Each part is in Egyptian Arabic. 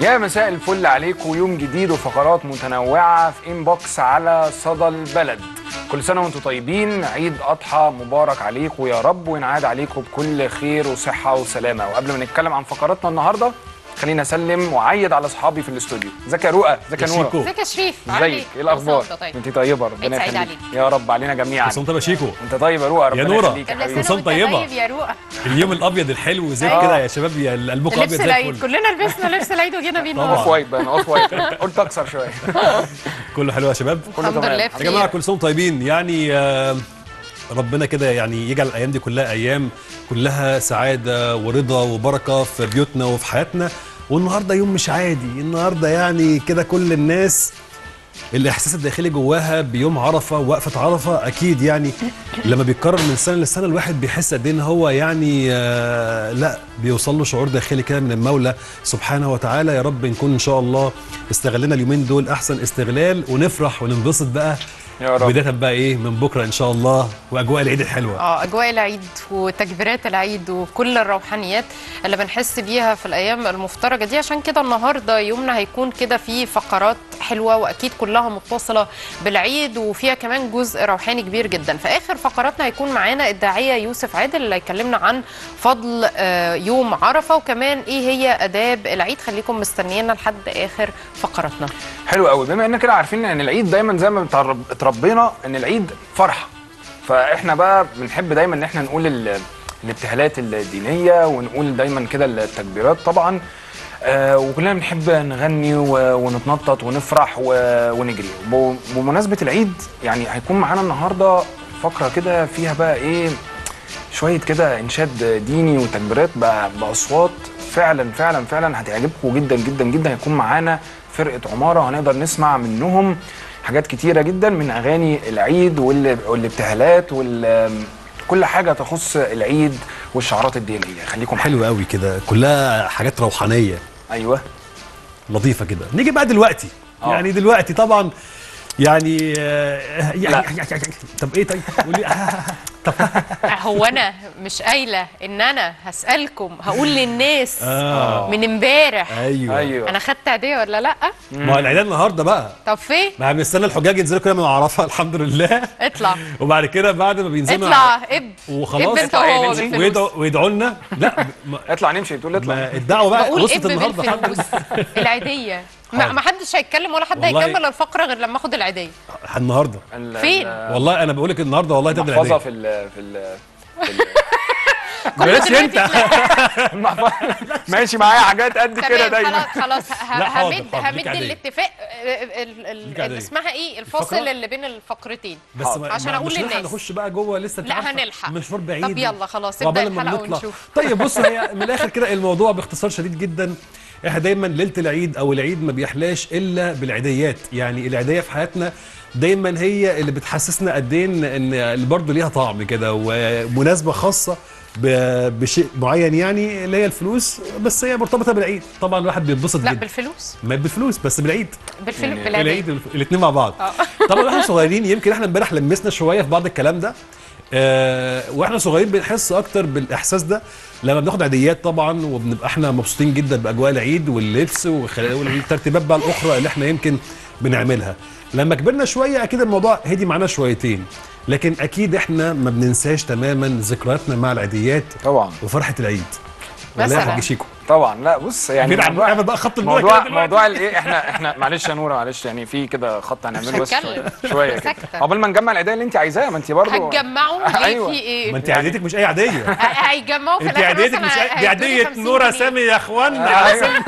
يا مساء الفل عليكم يوم جديد وفقرات متنوعة في انبوكس على صدى البلد كل سنة وانتم طيبين عيد أضحى مبارك عليكم يا رب وينعاد عليكم بكل خير وصحة وسلامة وقبل ما نتكلم عن فقراتنا النهاردة خليني اسلم واعيد على اصحابي في الاستوديو ازيك يا رؤى ازيك يا يا نورة شيكو. ازيك يا شريف عامل ازيك ايه الاخبار كل سنة وانت طيب. انت طيبه ربنا عيد سعيد يخليك عليك. يا رب علينا جميعا كل سنه وانت بشيكو انت طيب يا رؤى ربنا نورة. يخليك يا كل حبيبي سنة سنه وانت وانت طيبة. طيب يا رؤى اليوم الابيض الحلو زي أيوة. كده يا شباب يا قلبكم ابيض لبس زي العيد الفل كلنا لبسنا لبس العيد وجينا بيه طبعا. اوف النهارده وايت بقى اوف وايت قلت اكسر شويه كله حلو يا شباب كله الحمد تمام. لله يا جماعه بخير كل سنه وانتم طيبين يعني آه، ربنا كده يعني يجعل الايام دي كلها ايام كلها سعاده ورضا وبركه في بيوتنا وفي حياتنا والنهارده يوم مش عادي النهارده يعني كده كل الناس الاحساس الداخلي جواها بيوم عرفه وقفه عرفه اكيد يعني لما بيتكرر من سنه لسنه الواحد بيحس قد ايه ان هو يعني آه لا بيوصل له شعور داخلي كده من المولى سبحانه وتعالى يا رب نكون ان شاء الله استغلنا اليومين دول احسن استغلال ونفرح وننبسط بقى يا رب بدايه بقى ايه من بكره ان شاء الله واجواء العيد الحلوه اه اجواء العيد وتكبيرات العيد وكل الروحانيات اللي بنحس بيها في الايام المفترجه دي عشان كده النهارده يومنا هيكون كده فيه فقرات حلوه واكيد كلها متصله بالعيد وفيها كمان جزء روحاني كبير جدا في اخر فقراتنا هيكون معانا الداعيه يوسف عادل اللي هيكلمنا عن فضل آه، يوم عرفه وكمان ايه هي اداب العيد خليكم مستنيينا لحد اخر فقراتنا حلو قوي بما ان كده عارفين ان العيد دايما زي ما بتعرب- اتربينا ان العيد فرحه فاحنا بقى بنحب دايما ان احنا نقول ال- الابتهالات الدينيه ونقول دايما كده التكبيرات طبعا آه وكلنا بنحب نغني و- ونتنطط ونفرح و- ونجري ب- بمناسبه العيد يعني هيكون معانا النهارده فقره كده فيها بقى ايه شويه كده انشاد ديني وتكبيرات بأ- باصوات فعلا فعلا فعلا هتعجبكم جدا جدا جدا هيكون معانا فرقه عماره هنقدر نسمع منهم حاجات كتيره جدا من اغاني العيد وال- والابتهالات وال كل حاجه تخص العيد والشعارات الدينيه خليكم حلو حلوه قوي كده كلها حاجات روحانيه ايوه لطيفه كده نيجي بقى دلوقتي آه. يعني دلوقتي طبعا يعني آه، يعني طب ايه طيب قولي طب هو انا مش قايله ان انا هسالكم هقول للناس آه. من امبارح ايوه ايوه انا خدت عاديه ولا لا ما هو العيدان النهارده بقى طب فين ما بنستنى الحجاج ينزلوا كده من عرفه الحمد لله اطلع وبعد كده بعد ما بينزلوا اطلع اب وخلاص اب انت اطلع هو نمشي. بالفلوس ويدعوا ويدعوا لنا لا ما- اطلع نمشي تقول اطلع ما الدعوه بقى بقول وصلت اب النهارده بالفلوس العيديه ما حاضر. ما حدش هيتكلم ولا حد والله. هيكمل الفقره غير لما اخد العيديه النهارده ال- فين؟ ال- والله انا بقول لك النهارده والله تبدا المحفظه العيدية. في ال في ال في ال- بلاش دلوقتي انت المحفظة- ماشي معايا حاجات قد كده تمام دايما خلاص خلاص ه- لا، حاضر، همد حاضر، ليك همد عادية. الاتفاق ال- ال- ال- ليك عادية. اللي اسمها ايه الفاصل الفقرة؟ اللي بين الفقرتين بس ما عشان ما- أقول مش هنلحق للناس. نخش بقى جوه لسه انت لا، عارفة هنلحق. مشوار بعيد طب يلا خلاص، وعقبال ابدأ لما الحلقة نطلع. ونشوف. طيب بصوا هي من الاخر كده الموضوع باختصار شديد جدا احنا دايما ليله العيد او العيد ما بيحلاش الا بالعيديات يعني العيديه في حياتنا دايما هي اللي بتحسسنا قد ايه ان ان برضه ليها طعم كده ومناسبه خاصه ب- بشيء معين يعني اللي هي الفلوس بس هي مرتبطه بالعيد طبعا الواحد بيتبسط لا جدا بالفلوس ما بالفلوس بس بالعيد بالفلوس يعني بالعيديه العيد الاثنين مع بعض آه. طبعا واحنا صغيرين يمكن احنا امبارح لمسنا شويه في بعض الكلام ده آه واحنا صغيرين بنحس اكتر بالاحساس ده لما بناخد عيديات طبعا وبنبقى احنا مبسوطين جدا باجواء العيد واللبس وخل- والترتيبات بقى الاخرى اللي احنا يمكن بنعملها لما كبرنا شويه اكيد الموضوع هدي معانا شويتين لكن اكيد احنا ما بننساش تماما ذكرياتنا مع العيديات طبعا وفرحه العيد ولا يا مثلاً. حاج شيكو طبعا لا بص يعني مين عم موضوع يعمل بقى خط الموضوع موضوع كده دلوقتي؟ موضوع الايه احنا احنا معلش يا نوره معلش يعني في كده خط هنعمله بس هتكلم. شويه شويه كده ساكتة. عقبال ما نجمع العيديه اللي انت عايزاها ما انت برضه هتجمعوا ليه أيوة. في ايه ما انت عيديتك مش اي عديه ه- هيجمعوا في انت الاخر عديتك مثلاً مش هيدوني دي عديه 50 نوره جنيه. سامي يا اخوانا أيوة.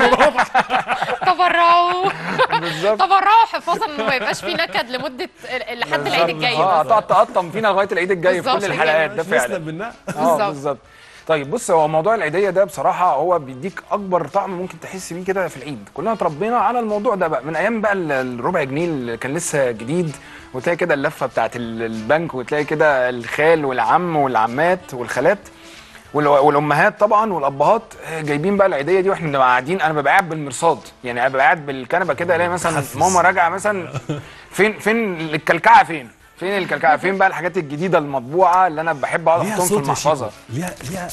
تبرعوا بالظبط تبرعوا حفاظا انه ما يبقاش في نكد لمده ال- لحد العيد الجاي اه بس. هتقعد تقطم فينا لغايه العيد الجاي في بالظبط كل كده. الحلقات ده فعلا نسلم منها اه بالظبط. بالظبط طيب بص هو موضوع العيديه ده بصراحه هو بيديك اكبر طعم ممكن تحس بيه كده في العيد كلنا اتربينا على الموضوع ده بقى من ايام بقى ال- الربع جنيه اللي كان لسه جديد وتلاقي كده اللفه بتاعت ال- البنك وتلاقي كده الخال والعم والعمات والخالات وال- والامهات طبعا والابهات آه، جايبين بقى العيديه دي واحنا بنبقى قاعدين انا ببقى قاعد بالمرصاد يعني انا ببقى قاعد بالكنبه كده الاقي مثلا متحفز. ماما راجعه مثلا فين فين الكلكعه فين فين الكلكعه فين بقى الحاجات الجديده المطبوعه اللي انا بحب اقعد ليها احطهم في صوت يا المحفظه شيكو ليها ليها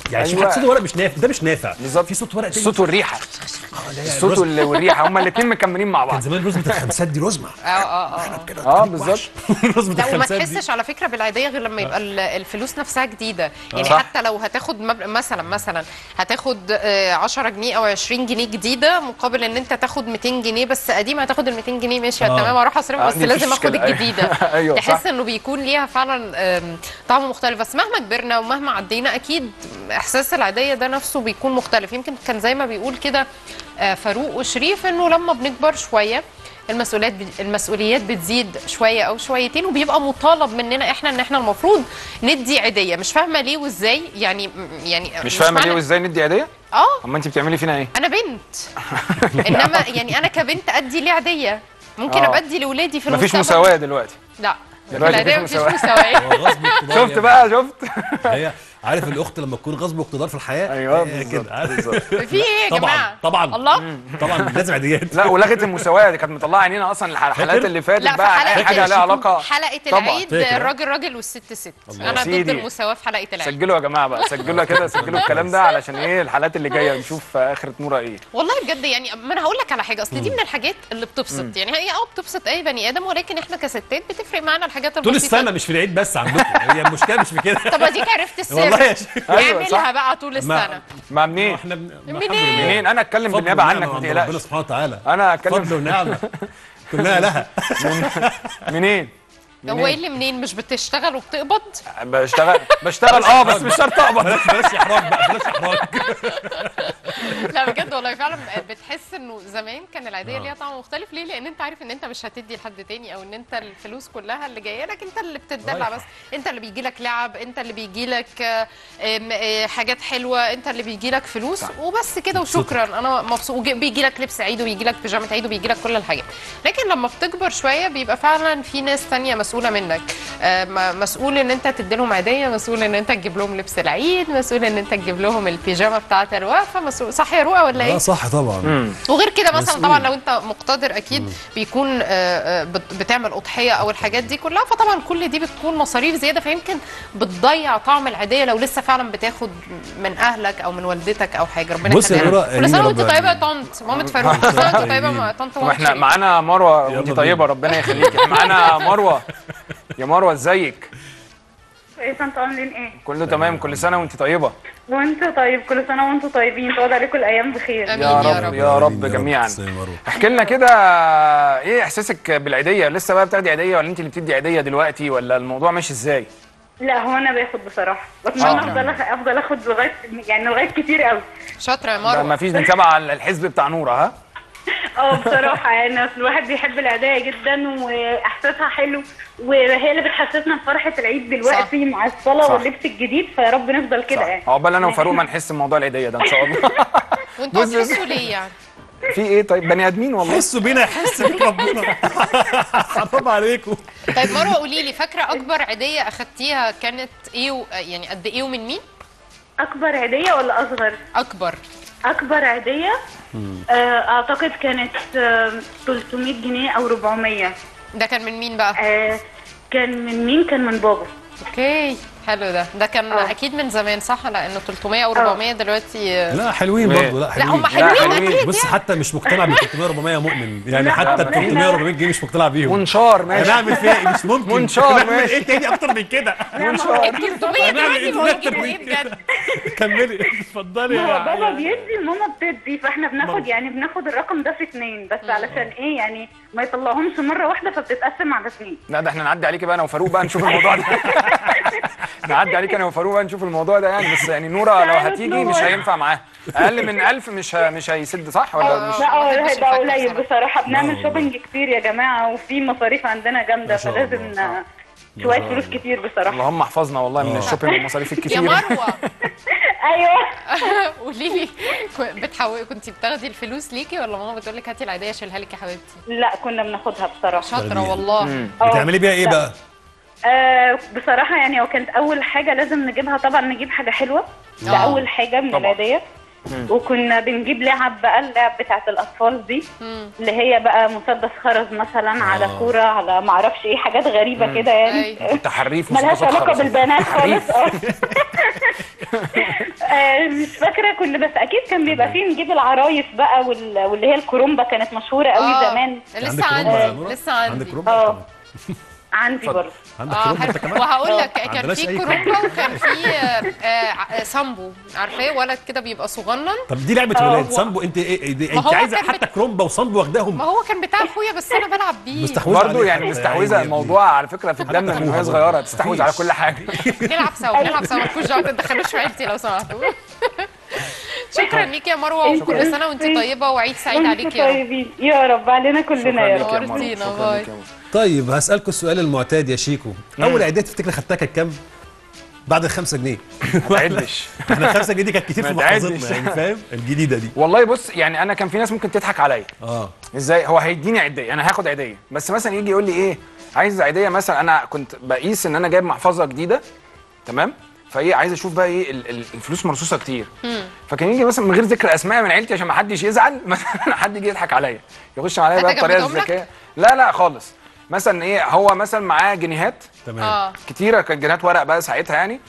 يعني شوف أيوة. حتى صوت الورق مش نافع ده مش نافع بالظبط. في صوت ورق تاني الصوت والريحه آه، لا، الصوت الرز- وال- والريحه هما الاثنين مكملين مع كان بعض زمان رزمه الخمسات دي رزمه اه اه اه كده اه خليك بالظبط. وحش. رزمه لا وما الخمسات دي تحسش على فكره بالعيديه غير لما يبقى ال- الفلوس نفسها جديده يعني صح. حتى لو هتاخد مبلغ مثلا مثلا هتاخد آه، 10 جنيه او 20 جنيه جديده مقابل ان انت تاخد 200 جنيه بس قديمه هتاخد ال 200 جنيه ماشي آه. تمام اروح اصرف آه، بس دي لازم مفيش اخد مشكلة. الجديده أيوة، تحس صح. انه بيكون ليها فعلا آم، طعم مختلف بس مهما كبرنا ومهما عدينا اكيد احساس العيديه ده نفسه بيكون مختلف يمكن كان زي ما بيقول كده آه، فاروق وشريف انه لما بنكبر شويه المسؤوليات المسؤوليات بتزيد شويه او شويتين وبيبقى مطالب مننا احنا ان احنا المفروض ندي عيديه مش فاهمه ليه وازاي يعني يعني مش فاهمه ليه معنى- وازاي ندي عيديه اه اما انت بتعملي فينا ايه انا بنت انما يعني انا كبنت ادي ليه عيديه ممكن آه. ابقى ادي لاولادي في مفيش المستقبل مساواه دلوقتي لا في دلوقتي العيديه مفيش مفيش مساواة. مساواه هو غصب اقتدار شفت يا بقى شفت هي عارف الاخت لما تكون غصب واقتدار في الحياه ايوه هي بالظبط كده عارف؟ بالظبط. في ايه يا طبعاً، جماعه طبعاً. الله طبعا لازم عيديات لا ولغت المساواه دي كانت مطلعه عينينا اصلا الح- الحلقات فاكر؟ اللي فاتت لا في بقى اي حلقه حاجه لها علاقه حلقه طبعاً. العيد فاكر. الراجل راجل والست ست الله. انا ضد سيدي. المساواه في حلقه العيد سجلوا يا جماعه بقى سجلوا كده سجلوا الكلام ده علشان ايه الحلقات اللي جايه نشوف اخره نوره ايه والله بجد يعني ما انا هقول لك على حاجه اصل دي من الحاجات اللي بتبسط يعني هي اه بتبسط اي بني ادم ولكن احنا كستات بتفرق معانا الحاجات طول البسيطه السنه مش في العيد بس عندكم هي المشكله مش في كده طب اديك عرفت السر والله يا شيخ أيوة، صح. اعملها بقى طول السنه ما منين احنا بن... منين؟ الحمد لله. منين انا اتكلم فضل بالنيابه ونعمة عنك ما من ربنا تقلقش سبحانه وتعالى انا فضل اتكلم ونعمه كلها لها منين هو ايه اللي منين مش بتشتغل وبتقبض بشتغل بشتغل اه بس مش شرط اقبض بلاش بلاش احراج بقى بلاش احراج لا بجد والله فعلا بتحس انه زمان كان العيديه ليها طعم مختلف ليه لان انت عارف ان انت مش هتدي لحد تاني او ان انت الفلوس كلها اللي جايه لك انت اللي بتدلع رايحة. بس انت اللي بيجي لك لعب انت اللي بيجي لك حاجات حلوه انت اللي بيجي لك فلوس وبس كده وشكرا انا مبسوط وبيجي لك لبس عيد وبيجي لك بيجامه عيد وبيجي لك كل الحاجات لكن لما بتكبر شويه بيبقى فعلا في ناس تانية مسؤوله منك آه، م- مسؤول ان انت تدي لهم عيديه مسؤول ان انت تجيب لهم لبس العيد مسؤول ان انت تجيب لهم البيجامه بتاعه الوقفه مسؤول صح يا رؤى ولا ايه اه صح طبعا وغير كده مثلا مسؤول. طبعا لو انت مقتدر اكيد بيكون آه، آه، بت- بتعمل اضحيه او الحاجات دي كلها فطبعا كل دي بتكون مصاريف زياده فيمكن بتضيع طعم العيديه لو لسه فعلا بتاخد من اهلك او من والدتك او حاجه ربنا بص يا يخليها نورة، كل يعني سنه وانت ربنا- طيبه يا طنط مامه فاروق كل سنه وانت طيبه يا طنط مامة واحنا شيرين. معانا مروه يلا وانت بينا. طيبه ربنا يخليك احنا معانا مروه يا مروه ازيك كويس انتوا عاملين ايه؟ كله تمام كل سنه وانت طيبه وانتوا طيب كل سنه وانتوا طيبين تعود عليكم الايام بخير آمين يا يا رب رب. يا رب آمين جميعا تسلم يا مروة. احكي لنا كده ايه احساسك بالعيديه لسه بقى بتاخدي عيديه ولا انت اللي بتدي عيديه دلوقتي ولا الموضوع ماشي ازاي لا هو انا باخد بصراحه بتمنى آه. افضل أخ- افضل اخد لغايه يعني لغايه كتير قوي شاطره يا ده مروه ما فيش بنتابع على الحزب بتاع نوره ها اه بصراحه يعني أصل الواحد بيحب العيديه جدا واحساسها حلو وهي اللي بتحسسنا بفرحه العيد دلوقتي مع الصلاه صح. واللبس الجديد فيا رب نفضل كده صح. يعني عقبال انا وفاروق ما نحس بموضوع العيديه ده ان شاء الله وانتوا بص- هتحسوا ليه يعني في ايه طيب بني ادمين والله حسوا بينا يحس بيك ربنا حرام عليكم طيب مروه قولي لي فاكره اكبر عيديه اخدتيها كانت ايه و... يعني قد ايه ومن مين اكبر عيديه ولا اصغر اكبر اكبر عيديه آه، اعتقد كانت آه، 300 جنيه او 400 ده كان من مين بقى آه، كان من مين كان من بابا اوكي حلو ده ده كان آه. اكيد من زمان صح لانه 300 او 400 دلوقتي آه، لا حلوين ليه؟ برضه لا لا حلوين هم حلوين حلوين. اكيد بص يعني. حتى مش مقتنع بال 300 400 مؤمن يعني لا، حتى ال لا. 300 400 جنيه مش مقتنع بيهم منشار ماشي هنعمل فيها ايه مش ممكن منشار هنعمل ماشي. ايه تاني اكتر من كده منشار ال 300 هنعمل دلوقتي إيه بقوا أكتر يجيبوا من ايه كده؟ بجد كملي اتفضلي هو يا بابا بيدي ماما بتدي فاحنا بناخد برضه. يعني بناخد الرقم ده في اتنين بس علشان ايه يعني ما يطلعهمش مره واحده فبتتقسم على اتنين لا ده احنا نعدي عليك بقى انا وفاروق بقى نشوف الموضوع ده نعدي عليك انا وفاروق بقى نشوف الموضوع ده يعني بس يعني نوره لو هتيجي مش هينفع معاها اقل من 1000 مش ه- مش هيسد صح ولا مش لا ما اه بحبش هيبقى الفاكهة قليل بصراحة. بصراحه بنعمل لا شوبينج كتير يا جماعه وفي مصاريف عندنا جامده ما شاء الله. فلازم آه، شويه فلوس كتير بصراحه اللهم احفظنا والله من آه. الشوبينج والمصاريف يا الكتير مروه ايوه قولي لي بتحاول كنت بتاخدي الفلوس ليكي ولا ماما بتقول لك هاتي العيديه اشيلها لك يا حبيبتي لا كنا بناخدها بصراحه شاطره جميل. والله آه، بتعملي بيها ايه لا. بقى؟ آه بصراحة يعني هو كانت أول حاجة لازم نجيبها طبعا نجيب حاجة حلوة ده آه. أول حاجة من طبعا. العيدية وكنا بنجيب لعب بقى اللعب بتاعت الأطفال دي مم. اللي هي بقى مسدس خرز مثلا على آه. كورة على معرفش ايه حاجات غريبة كده يعني أي. تحريف ملهاش مسدسات علاقة خرز. بالبنات خالص اه آه مش فاكره كل بس اكيد كان بيبقى فيه نجيب العرايس بقى وال- واللي هي الكرومبه كانت مشهوره قوي آه، زمان لسه عندك كرومبا يا عندي نورة؟ لسه عندك عندي كرومبا اه طبعاً. عندي برضه عندك اه كرومبا انت حلو. كمان وهقول لك كان عندناش في أي كرومبا وكان في آه، آه، سامبو عارفاه ولد كده بيبقى صغنن طب دي لعبه آه، ولاد هو- سامبو انت ايه دي- ما انت هو عايزه كان حتى بت- كرومبا وصامبو واخداهم ما هو كان بتاع اخويا بس انا بلعب بيه مستحوذه برضه عليك. يعني يا مستحوذه عيني يا الموضوع على فكره في الدم من أخوها وهي برضه. صغيره تستحوذ مفيش. على كل حاجه نلعب سوا نلعب سوا مالكوش دعوه ما تدخلوش في عيلتي لو سمحتوا شكرا ليك يا مروه وكل سنه وانت طيبه وعيد سعيد وانتوا عليك يا رب طيبين يا رب علينا كلنا شكرا يا ليك رب يا مرة. نورتينا، شكرا باي. ليك يا مرة. طيب هسألكوا السؤال المعتاد يا شيكو أول عيدية تفتكر خدتها كانت كام؟ بعد الخمسة جنيه ما تعدش احنا الخمسة جنيه دي كانت كتير في ما تعدش. محافظتنا يعني فاهم؟ الجديدة دي والله بص يعني انا كان في ناس ممكن تضحك عليا اه ازاي هو هيديني عيديه انا هاخد عيديه بس مثلا يجي يقول لي ايه عايز عيديه مثلا انا كنت بقيس ان انا جايب محفظه جديده تمام فايه عايز اشوف بقى ايه ال- ال- الفلوس مرصوصه كتير فكان يجي مثلا من غير ذكر اسماء من عيلتي عشان ما حدش يزعل مثلا حد يجي يضحك عليا يخش عليا بقى حد بطريقه جنبهم لك؟ الذكيه لا لا خالص مثلا ايه هو مثلا معاه جنيهات تمام اه كتيره كانت جنيهات ورق بقى ساعتها يعني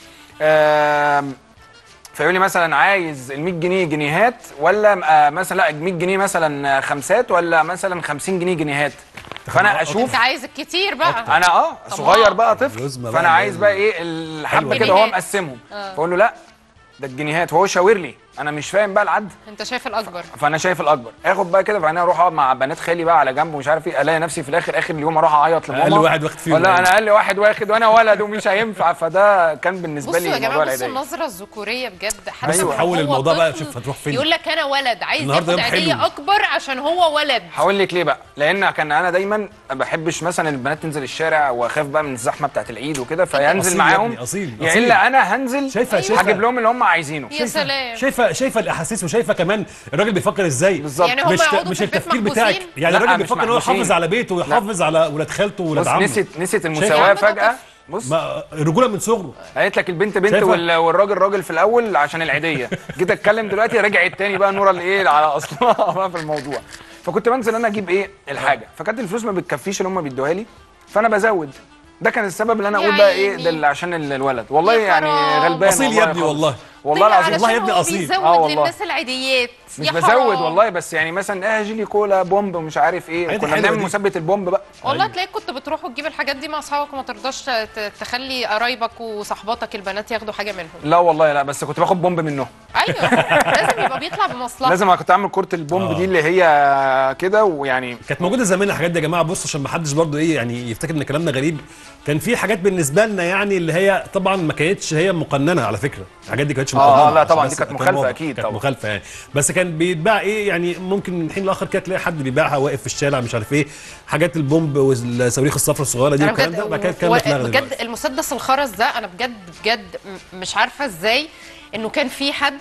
آم، فيقول لي مثلا عايز ال 100 جنيه جنيهات ولا آه، مثلا لا 100 جنيه مثلا آه، خمسات ولا مثلا 50 جنيه جنيهات فانا اشوف انت عايز الكتير بقى انا اه طب صغير ما- بقى طفل الرزمة بقى فانا اللي عايز هي بقى ايه الحبه حلوة. كده هو جنيهات. مقسمهم آه. فاقول له لا ده الجنيهات وهو شاور لي انا مش فاهم بقى العد انت شايف الاكبر فانا شايف الاكبر اخد بقى كده فانا اروح اقعد مع بنات خالي بقى على جنب ومش عارف ايه الاقي نفسي في الاخر اخر اليوم اروح اعيط لماما أقل واحد واخد فيهم ولا يعني. انا اقل واحد واخد وانا ولد ومش هينفع فده كان بالنسبه بصوا لي يا موضوع جماعه بصوا العيديه النظره الذكوريه بجد حتى أيوة. لو حول هو الموضوع بقى، طفل شوف هتروح فين. يقول لك انا ولد عايز النهاردة ياخد يوم عيديه حلو. اكبر عشان هو ولد هقول لك ليه بقى لان كان انا دايما ما بحبش مثلا البنات تنزل الشارع واخاف بقى من الزحمه بتاعت العيد وكده فينزل أصيل يا معاهم ابني، أصيل، يا أصيل. الا انا هنزل شايفة- شايفة- هجيب لهم اللي هم عايزينه يا سلام شايفه شايفه الاحاسيس وشايفه كمان الراجل بيفكر ازاي بالظبط يعني هم مش يقعدوا مش في البيت التفكير محبوسين؟ بتاعك يعني لا، الراجل مش بيفكر ان هو محبوسين. يحافظ على بيته ويحافظ على ولاد خالته وولاد بص عمه نسيت نسيت يا المساواه عم ده فجاه طفل. بص ما الرجوله من صغره قالت لك البنت بنت شايفة؟ وال- والراجل راجل في الاول عشان العيديه جيت اتكلم دلوقتي رجعت تاني بقى نوره الايه على اصلها بقى في الموضوع فكنت بنزل انا اجيب ايه الحاجه فكانت الفلوس ما بتكفيش اللي هم بيدوها لي فانا بزود ده كان السبب اللي انا يا اقول بقى ايه عيني. ده اللي عشان ال- الولد والله يا يعني حرام. غلبان أصيل يا ابني خالص. والله. والله طيب العظيم والله يا ابني علشان هو أصيل. بيزود آه والله. للناس العيديات مش يا بزود حرام. والله بس يعني مثلا اه جيلي كولا بومب ومش عارف ايه عادي كنا حلوة بنعمل دي. مسابقه البومب بقى والله تلاقيك كنت بتروح وتجيب الحاجات دي مع اصحابك وما ترضاش ت- تخلي قرايبك وصحباتك البنات ياخدوا حاجه منهم لا والله لا بس كنت باخد بومب منهم ايوه لازم يبقى بيطلع بمصلحه لازم انا كنت اعمل كره البومب آه. دي اللي هي كده ويعني كانت موجوده زمان الحاجات دي يا جماعه بصوا عشان ما حدش برضه ايه يعني يفتكر ان كلامنا غريب كان في حاجات بالنسبه لنا يعني اللي هي طبعا ما كانتش هي مقننه على فكره الحاجات دي كانتش آه، مقننه آه، لا عشان طبعاً بس دي كانت أكون مخالفة واضح. أكيد كانت طبعاً. مخالفه يعني بس كان بيتباع ايه يعني ممكن من حين لاخر كده تلاقي حد بيبيعها واقف في الشارع مش عارف ايه حاجات البومب والصواريخ الصفرا الصغيره دي انا والكلام ده بعد كده الكلام ده بجد اتلغى بجد دلوقتي. المسدس الخرز ده انا بجد بجد م- مش عارفه ازاي انه كان في حد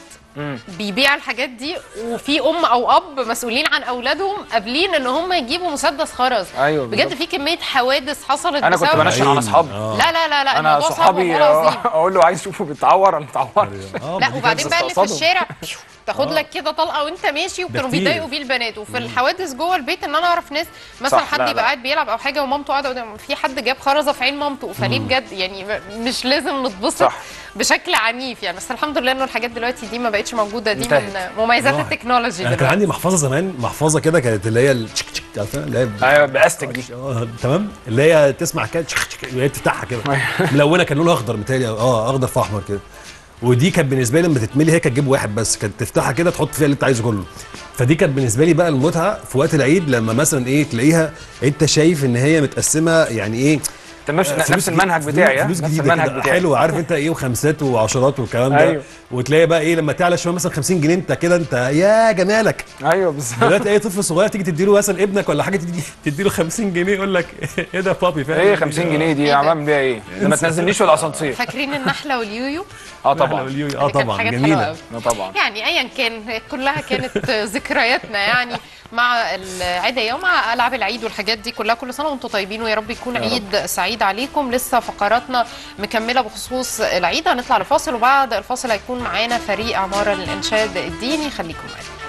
بيبيع الحاجات دي وفي ام او اب مسؤولين عن اولادهم قابلين ان هم يجيبوا مسدس خرز أيوة بجد بالظبط. في كميه حوادث حصلت انا كنت بسبب بنشن على عيني. اصحابي آه. لا لا لا لا انا الموضوع صعب صحابي والله العظيم اقول له عايز اشوفه بيتعور انا متعور آه، لا دي وبعدين كانت بقى اللي في استقصدهم. الشارع تاخد لك كده طلقه وانت ماشي وكانوا كتير. بيضايقوا بيه البنات وفي الحوادث جوه البيت ان انا اعرف ناس مثلا صح، حد لا، يبقى لا. قاعد بيلعب او حاجه ومامته قاعده قدام في حد جاب خرزه في عين مامته فليه بجد يعني م- مش لازم نتبسط صح. بشكل عنيف يعني بس الحمد لله انه الحاجات دلوقتي دي ما بقتش موجوده دي انتهت. من مميزات راحت. التكنولوجي انا كان دلوقتي عندي محفظه زمان محفظه كده كانت اللي هي التشك تشك عارفها اللي هي ايوه باستك دي اه تمام اللي هي تسمع كده تشك تشك وهي بتفتحها كده ملونه كان لونها اخضر متهيألي اه اخضر في احمر كده ودي كانت بالنسبه لي لما تتملي هي كانت تجيب واحد بس كانت تفتحها كده تحط فيها اللي انت عايزه كله فدي كانت بالنسبه لي بقى المتعه في وقت العيد لما مثلا ايه تلاقيها انت شايف ان هي متقسمه يعني ايه انت نفس فلوس نفس المنهج جديد- بتاعي ها؟ فلوس نفس جديده المنهج كده بتاعي حلو عارف انت ايه وخمسات وعشرات والكلام ده أيوه. وتلاقي بقى ايه لما تعلى شويه مثلا 50 جنيه انت كده انت يا جمالك ايوه بالظبط دلوقتي اي طفل صغير تيجي تديله مثلا ابنك ولا حاجه تيجي تديله 50 جنيه يقول لك ايه ده بابي فاهم ايه 50 جنيه دي إيه ده؟ عمال بيها ايه؟ ده ما تنزلنيش في الاسانسير فاكرين النحله واليويو اه طبعا طبعا اه دي كانت طبعا حاجات حلوة جميله أوي. اه طبعا يعني ايا كان كلها كانت ذكرياتنا يعني مع العيدية ومع العاب العيد والحاجات دي كلها كل سنه وانتم طيبين ويا رب يكون عيد سعيد عليكم لسه فقراتنا مكمله بخصوص العيد هنطلع لفاصل وبعد الفاصل هيكون معانا فريق عماره للانشاد الديني خليكم معانا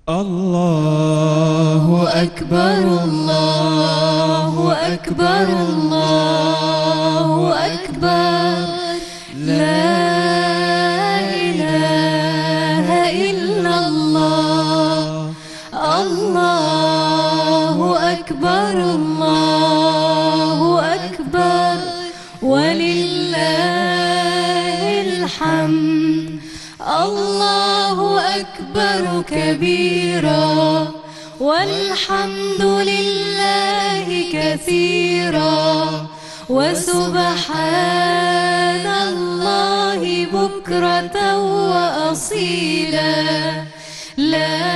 الله أكبر الله أكبر الله أكبر لا إله إلا الله الله أكبر الله أكبر ولله الحمد الله أكبر كبيرا والحمد لله كثيرا وسبحان الله بكرة وأصيلا لا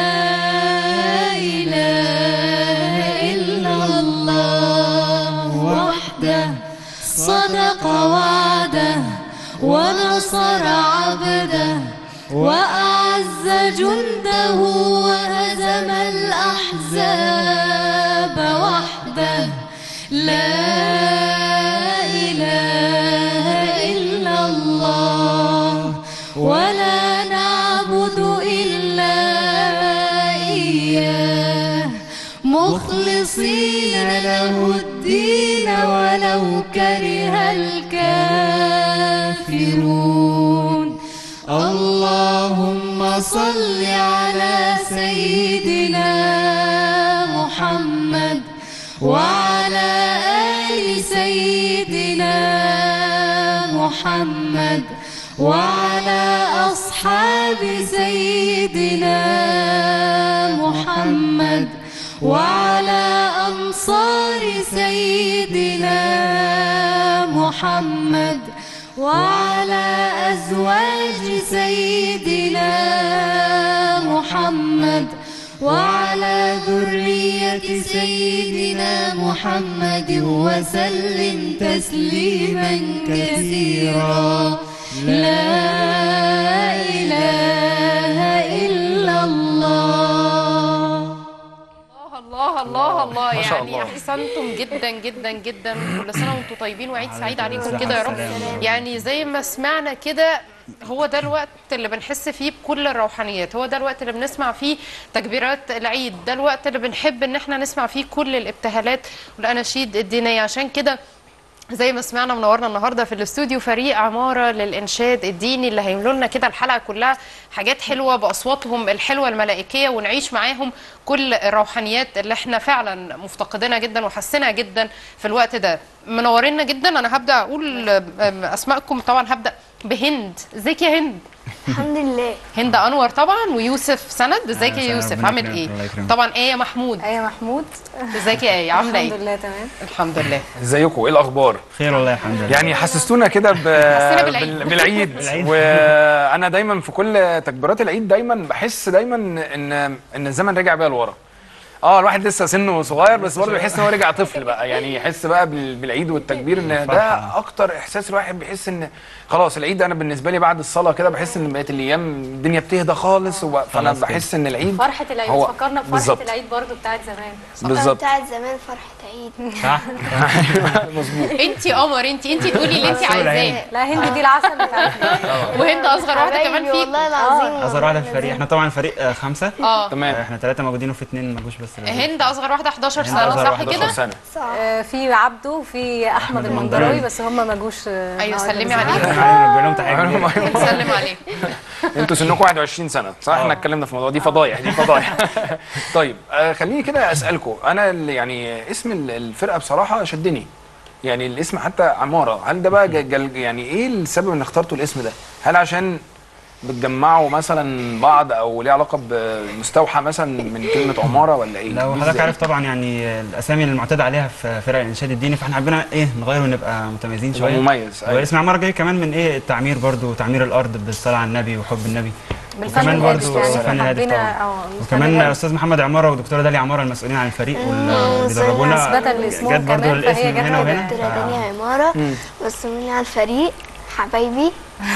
إله إلا الله وحده صدق وعده ونصر عبده وأعز جنده وهزم الأحزاب وحده لا إله إلا الله ولا نعبد إلا إياه مخلصين له الدين ولو كره الكافرون اللهم صل على سيدنا محمد وعلى آل سيدنا محمد وعلى أصحاب سيدنا محمد وعلى أنصار سيدنا محمد وعلى أزواج سيدنا محمد وعلى ذرية سيدنا محمد وسلم تسليما كثيرا لا إله إلا الله الله الله الله ما شاء يعني الله. احسنتم جدا جدا جدا كل سنه وانتم طيبين وعيد سعيد عليكم كده يا رب يعني زي ما سمعنا كده هو ده الوقت اللي بنحس فيه بكل الروحانيات هو ده الوقت اللي بنسمع فيه تكبيرات العيد ده الوقت اللي بنحب ان احنا نسمع فيه كل الابتهالات والاناشيد الدينيه عشان كده زي ما سمعنا منورنا النهارده في الاستوديو فريق عماره للانشاد الديني اللي هيملوا لنا كده الحلقه كلها حاجات حلوه باصواتهم الحلوه الملائكيه ونعيش معاهم كل الروحانيات اللي احنا فعلا مفتقدينها جدا وحاسينها جدا في الوقت ده منورينا جدا انا هبدا اقول أم، اسمائكم طبعا هبدا بهند ازيك يا هند الحمد لله هند انور طبعا ويوسف سند ازيك يا أهلا وسهلا، يوسف ربنا عامل يكرمك، ايه الله يكرمك. طبعا ايه محمود ايه محمود ازيك يا ايه عامله الحمد ايه لله تمام الحمد لله ازيكم ايه الاخبار خير والله الحمد لله يعني حسستونا كده ب... حسينا بالعيد. بال- بالعيد بالعيد. وانا دايما في كل تكبيرات العيد دايما بحس دايما ان ان الزمن رجع بيا لورا اه الواحد لسه سنه صغير بس برضه بيحس ان هو رجع طفل بقى يعني يحس بقى بال- بالعيد والتكبير ان ده الفرحة. اكتر احساس الواحد بيحس ان خلاص العيد انا بالنسبه لي بعد الصلاه كده بحس ان بقت الايام الدنيا بتهدى خالص وب... فانا خلاص كده. بحس ان العيد فرحة العيد هو- فكرنا بفرحة بالظبط. العيد برضو بتاعت زمان بالظبط بتاعت زمان فرحة عيد صح مظبوط انت قمر انت انت تقولي اللي انت عايزاه لا هند دي العسل بتاعتنا وهند اصغر واحده كمان حبايبي فيك والله العظيم اصغر واحده في الفريق احنا طبعا فريق آه، خمسه اه تمام احنا ثلاثه موجودين وفي اثنين ما جوش بس العيد. هند اصغر واحده 11 هند سنه أصغر صح واحدة كده 11 سنه آه، في عبده وفي احمد المنضراوي بس هم ما جوش آه، ايوه النهاردة سلمي بالذات. عليهم احنا بنقول لهم تحيه كبيرة. بنسلم عليه انتوا سنكم 21 سنه صح احنا اتكلمنا في الموضوع دي فضايح دي فضايح طيب آه خليني كده اسالكم انا ال- يعني اسم ال- الفرقه بصراحه شدني يعني الاسم حتى عماره هل ده بقى ج- جل يعني ايه السبب ان اخترتوا الاسم ده هل عشان بتجمعوا مثلا بعض او ليه علاقه بمستوحى مثلا من كلمه عماره ولا ايه لو دي حضرتك ازاي؟ عارف طبعا يعني الاسامي اللي المعتاد عليها في فرق الانشاد الديني فاحنا حبينا ايه نغير ونبقى متميزين يبقى شويه مميز أيوة. واسم عماره جاي كمان من ايه التعمير برضو تعمير الارض بالصلاه على النبي وحب النبي بالفن وكمان الهادف برضو يعني الفن الهادف حبينا طبعا اه الفن وكمان الهادف. استاذ محمد عماره ودكتوره داليا عماره المسؤولين عن الفريق واللي بيدربونا نسبة لاسمهم جت برضو كمان، فهي الاسم من جت هنا من وهنا دكتورة دنيا عمارة وسموني على الفريق حبايبي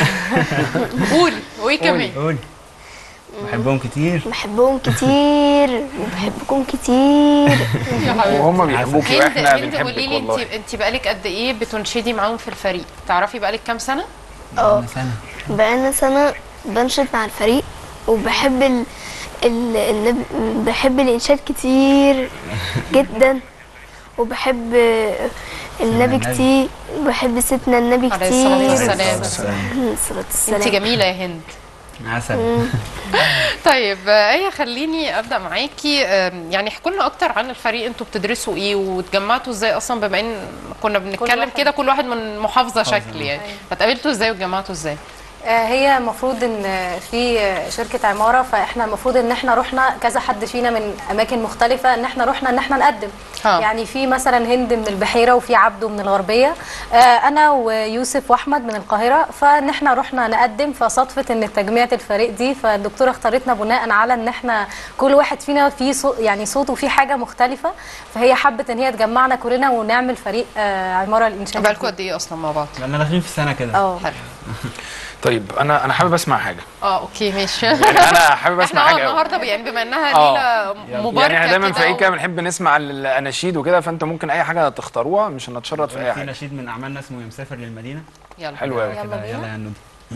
قولي وايه كمان قول بحبهم كتير بحبهم كتير وبحبكم كتير وهم بيحبوكي هند واحنا هند بنحبك قولي لي انت والله انت بقالك قد ايه بتنشدي معاهم في الفريق تعرفي بقالك كام سنه اه سنه بقالنا سنة بنشد مع الفريق وبحب ال... ال- النبي بحب الإنشاد كتير جدا وبحب النبي النبي. كتير وبحب ستنا النبي عليه كتير الصلاة والسلام الصلاة والسلام انت جميله يا هند عسل طيب آه، ايه خليني ابدا معاكي آم، يعني احكوا لنا اكتر عن الفريق انتوا بتدرسوا ايه واتجمعتوا ازاي اصلا بما ان كنا بنتكلم واحد- كده كل واحد من محافظه شكل يعني فتقابلتوا ازاي واتجمعتوا ازاي آه، هي المفروض ان في شركه عماره فاحنا المفروض ان احنا رحنا كذا حد فينا من اماكن مختلفه ان احنا رحنا ان احنا نقدم ها. يعني في مثلا هند من البحيره وفي عبده من الغربيه آه، انا ويوسف واحمد من القاهره فان احنا رحنا نقدم فصدفه ان تجميعة الفريق دي فالدكتوره اختارتنا بناء على ان احنا كل واحد فينا فيه صوت يعني صوت وفيه حاجه مختلفه فهي حبت ان هي تجمعنا كلنا ونعمل فريق آه، عماره الانشاء بقالكم قد ايه اصلا مع بعض لأننا داخلين في السنة كده اه حلو طيب انا انا حابب اسمع حاجه اه اوكي ماشي يعني انا حابب اسمع احنا اه حاجه أوي. النهارده يعني بما انها آه. ليله مباركه يعني احنا دايما في عيد كده و- بنحب نسمع الاناشيد وكده فانت ممكن اي حاجه تختاروها مش هنتشرط في اي في حاجه نشيد من أعمالنا اسمه يمسافر للمدينة يلا حلو قوي يلا كده بينا. يلا يا نودي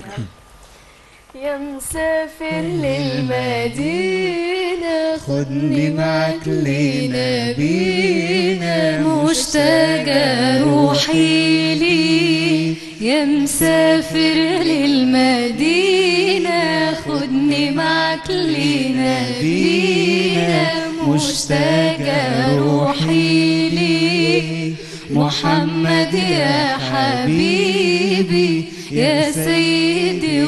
يا مسافر للمدينة خدني معك لنبينا مشتاقة روحي لي يا مسافر للمدينة خدني معك لنبينا مشتاقة روحي لي محمد يا حبيبي يا سيدي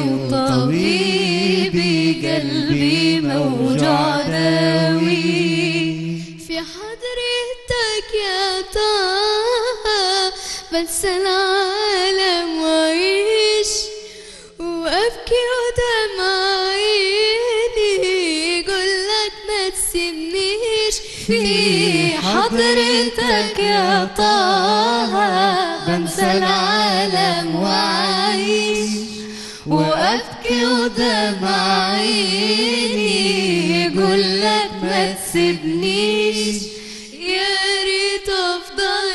وطبيبي قلبي موجوع داوي في حضرتك يا طه بنسى العالم وعيش وابكي قدام عيني يقول لك ما تسيبنيش في حضرتك يا طه بنسى العالم وعيش وابكي قدام عيني يقول لك ما تسيبنيش يا ريت افضل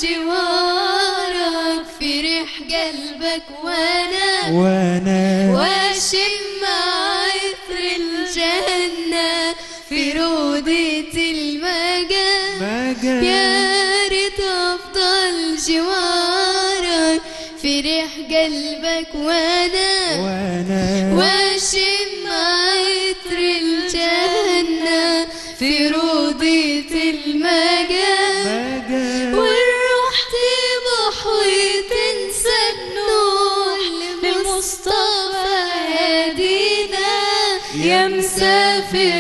جوارك في ريح قلبك وانا وانا واشم عطر الجنة في روضة المجال يا ريت افضل جوارك في ريح قلبك وانا وانا واشم عطر الجنة في روضة المجال والروح تبح وتنسى النور للمصطفى هدينا يا مسافر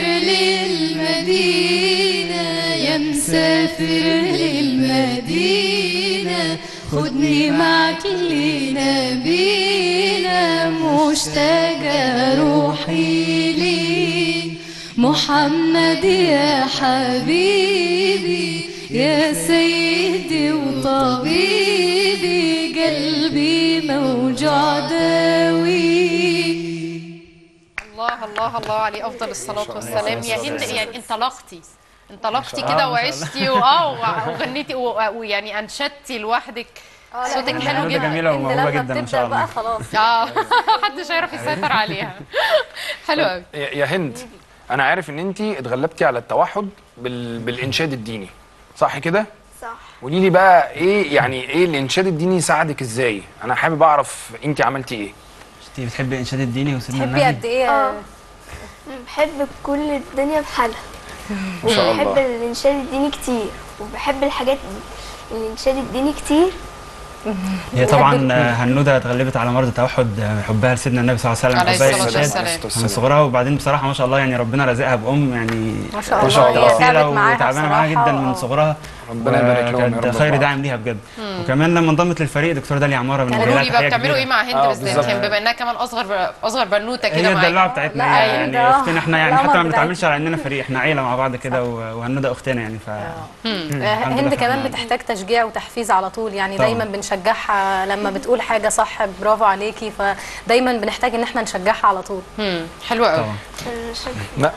للمدينة يا مسافر للمدينة خدني معك لنبينا مشتاقة روحي لي محمد يا حبيبي يا سيدي وطبيبي قلبي موجوع داوي الله الله الله عليه افضل الصلاه والسلام يا هند يعني انطلقتي انطلقتي شاء كده الله، ما شاء وعشتي واه وغنيتي و- ويعني انشدتي لوحدك صوتك حلو هند جدا جميلة هند وموهوبة لما جدا ما شاء بتبدأ بقى الله خلاص اه محدش هيعرف يسيطر عليها حلو قوي يا يا هند انا عارف ان انت اتغلبتي على التوحد بال... بالانشاد الديني صح كده صح قولي لي بقى ايه يعني ايه الانشاد الديني ساعدك ازاي انا حابب اعرف انت عملتي ايه انت بتحبي الانشاد الديني وسيدنا تحبي النبي قد ايه اه بحب كل الدنيا بحالها ما شاء وبحب الله الانشاد الديني كتير وبحب الحاجات الانشاد الديني كتير هي طبعا آه، هنودة اتغلبت على مرض التوحد آه، حبها لسيدنا النبي صلى الله عليه وسلم عليه حبها الصلاة للإنشاد والسلام. من صغرها وبعدين بصراحه ما شاء الله يعني ربنا رزقها بام يعني ما شاء ما شاء الله الله. هي اصيله تعبت معاها وتعبانه معاها بصراحة. جدا من آه. صغرها ربنا يبارك لهم يا وكانت رب خير طبعاً. داعم ليها بجد وكمان لما انضمت للفريق دكتور داليا عماره بنوجه قولوا لها لي بقى تحيه بتعملوا كبيره ايه مع هند آه، بالذات بالظبط. يعني بما انها كمان اصغر اصغر بنوته هي كده الدلوعه معايا بتاعتنا لا، هي أيوة. يعني ده اختنا احنا يعني القمر حتى ما بتاعتنا. بنتعاملش على اننا فريق احنا عيله مع بعض كده و- وهنودة اختنا يعني ف آه، الحمد هند لله كمان فعلا. بتحتاج تشجيع وتحفيز على طول يعني طبعاً. دايما بنشجعها لما بتقول حاجه صح برافو عليكي فدايما بنحتاج ان احنا نشجعها على طول مم، حلو قوي طبعا لا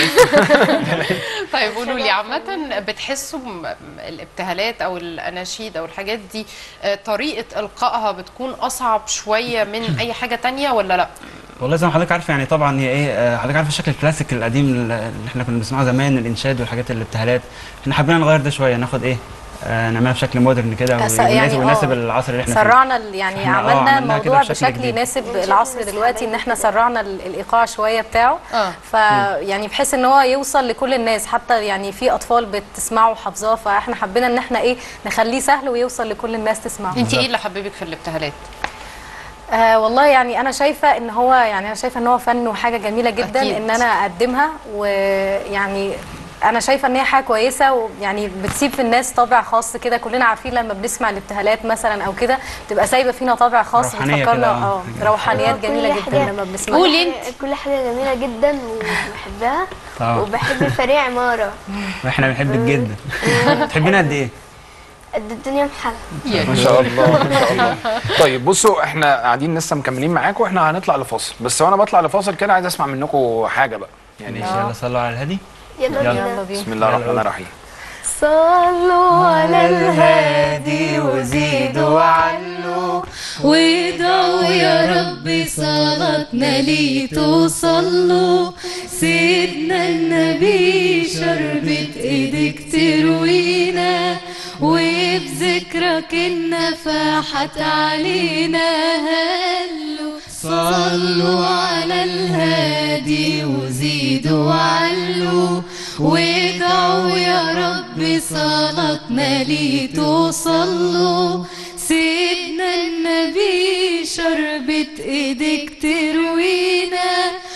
طيب قولوا لي عامة بتحسوا م- الابتهالات أو الأناشيد أو الحاجات دي آه، طريقة إلقائها بتكون أصعب شوية من أي حاجة تانية ولا لأ؟ والله زي ما حضرتك عارفه يعني طبعا هي ايه آه، حضرتك عارفه الشكل الكلاسيك القديم اللي احنا كنا بنسمعه زمان الانشاد والحاجات الابتهالات احنا حبينا نغير ده شويه ناخد ايه آه، نعملها بشكل مودرن كده أس- ويناسب يعني ويناسب آه، العصر اللي احنا فيه سرعنا ال- يعني إحنا آه عملنا عملناها كده الموضوع بشكل بشكل جديد. يناسب العصر دلوقتي ان احنا سرعنا ال- الايقاع شويه بتاعه اه فيعني بحيث ان هو يوصل لكل الناس حتى يعني في اطفال بتسمعه وحافظاه فاحنا حبينا ان احنا ايه نخليه سهل ويوصل لكل الناس تسمعه انت ايه اللي حببك في الابتهالات آه والله يعني انا شايفه ان هو يعني انا شايفه ان هو فن وحاجه جميله جدا أكيد. ان انا اقدمها ويعني انا شايفه ان هي حاجه كويسه ويعني بتسيب في الناس طابع خاص كده كلنا عارفين لما بنسمع الابتهالات مثلا او كده بتبقى سايبه فينا طابع خاص روحانية بتفكرنا كده، اه آه. روحانيات كل جميله حاجة- جدا لما بنسمعها قولي كل حاجة- كل حاجة جميلة جدا وبحبها طبعا وبحب فريق عمارة واحنا بنحبك جدا تحبينا قد ايه؟ قد الدنيا محلة ما شاء الله ما شاء الله طيب بصوا احنا قاعدين لسه مكملين معاكم واحنا هنطلع لفاصل بس وانا بطلع لفاصل كده عايز اسمع منكم حاجه بقى يعني ماشي يلا صلوا على الهادي يلا يلا. بينا يلا بينا بسم الله الرحمن الرحيم صلوا على الهادي وزيدوا علوا وادعوا يا رب صلاتنا ليه توصلوا سيدنا النبي شربت ايدك تروينا وبذكرك النفاحت علينا هلوا صلوا على الهادي وزيدوا علوا وادعوا يا رب صلاتنا ليه توصلوا سيدنا النبي شربت ايدك تروينا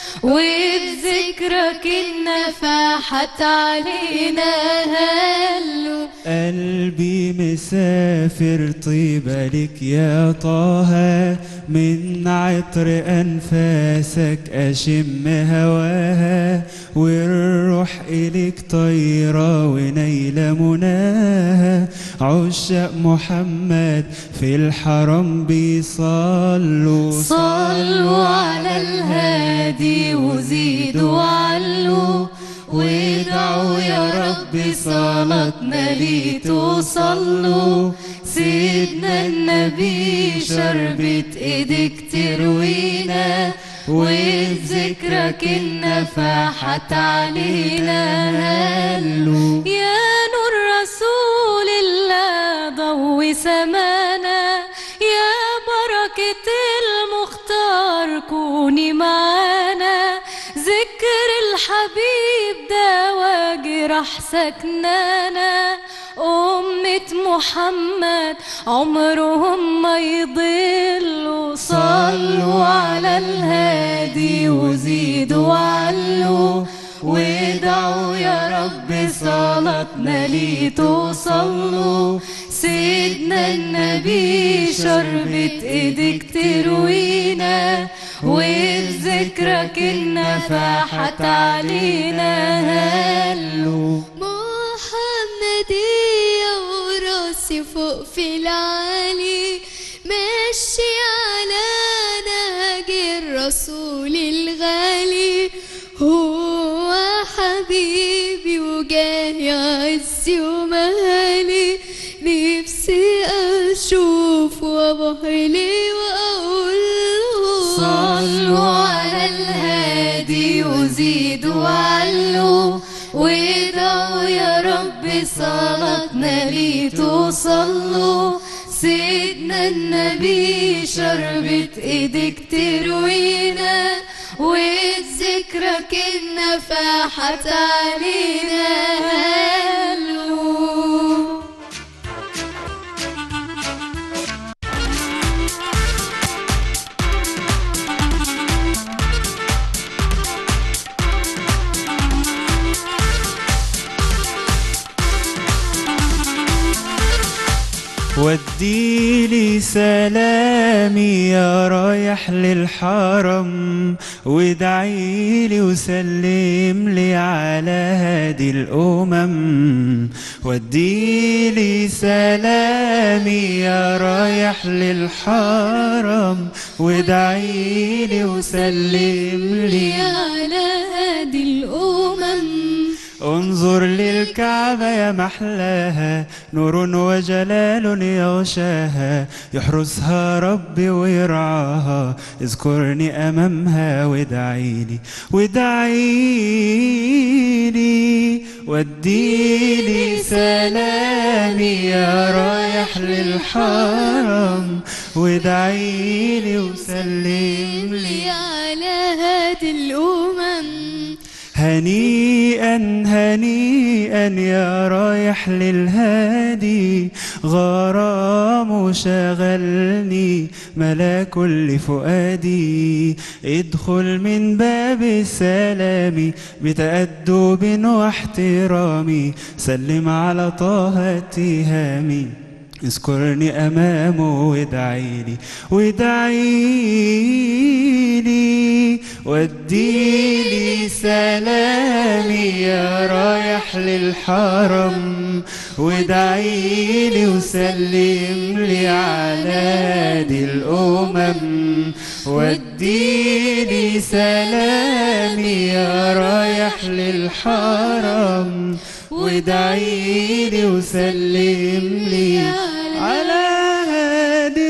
وبذكرك النفاحت علينا هلوا قلبي مسافر طيبة لك يا طه من عطر أنفاسك أشم هواها والروح إليك طايرة ونيلة مناها عشاق محمد في الحرم بيصلوا صلوا على الهادي وزيدوا علوا وادعوا يا رب صلاتنا ليه توصلوا سيدنا النبي شربت ايدك تروينا وذكرك النفاحت علينا هلوا يا نور رسول الله ضوي سمانا يا بركة المختار كوني معانا ذكر الحبيب دوا جرح سكنانا أمة محمد عمرهم ما يضلوا صلوا على الهادي وزيدوا علوا وادعوا يا رب صلاتنا ليه توصلوا سيدنا النبي شربت ايدك تروينا وبذكرك النفاحت علينا هلوا محمدية وراسي فوق في العالي ماشي على نهج الرسول الغالي هو حبيبي وجاي عزي ومهالي نفسي اشوف وابهر لي واقول صلوا على الهادي وزيدوا علوا وادعوا يا رب صلاتنا ليه توصلوا سيدنا النبي شربت ايدك تروينا وذكرك النفاحت علينا هلوا وديلي سلامي يا رايح للحرم وادعيلي وسلم لي على هادي الأمم وديلي سلامي يا رايح للحرم وادعيلي وسلم لي على هادي الأمم انظر للكعبة يا محلاها نور وجلال يغشاها يحرسها ربي ويرعاها اذكرني أمامها وادعيلي وادعيلي وديلي سلامي يا رايح للحرم وادعيلي وسلم لي على هادي الأمم هنيئا هنيئا يا رايح للهادي غرام شغلني ملا كل فؤادي ادخل من باب السلام بتأدب واحترامي سلم على طه اتهامي اذكرني امامه وادعيلي وادعيلي وديلي سلامي يا رايح للحرم وادعيلي وسلم لي على هادي الامم وديلي سلامي يا رايح للحرم وادعيلي وسلم لي على هادي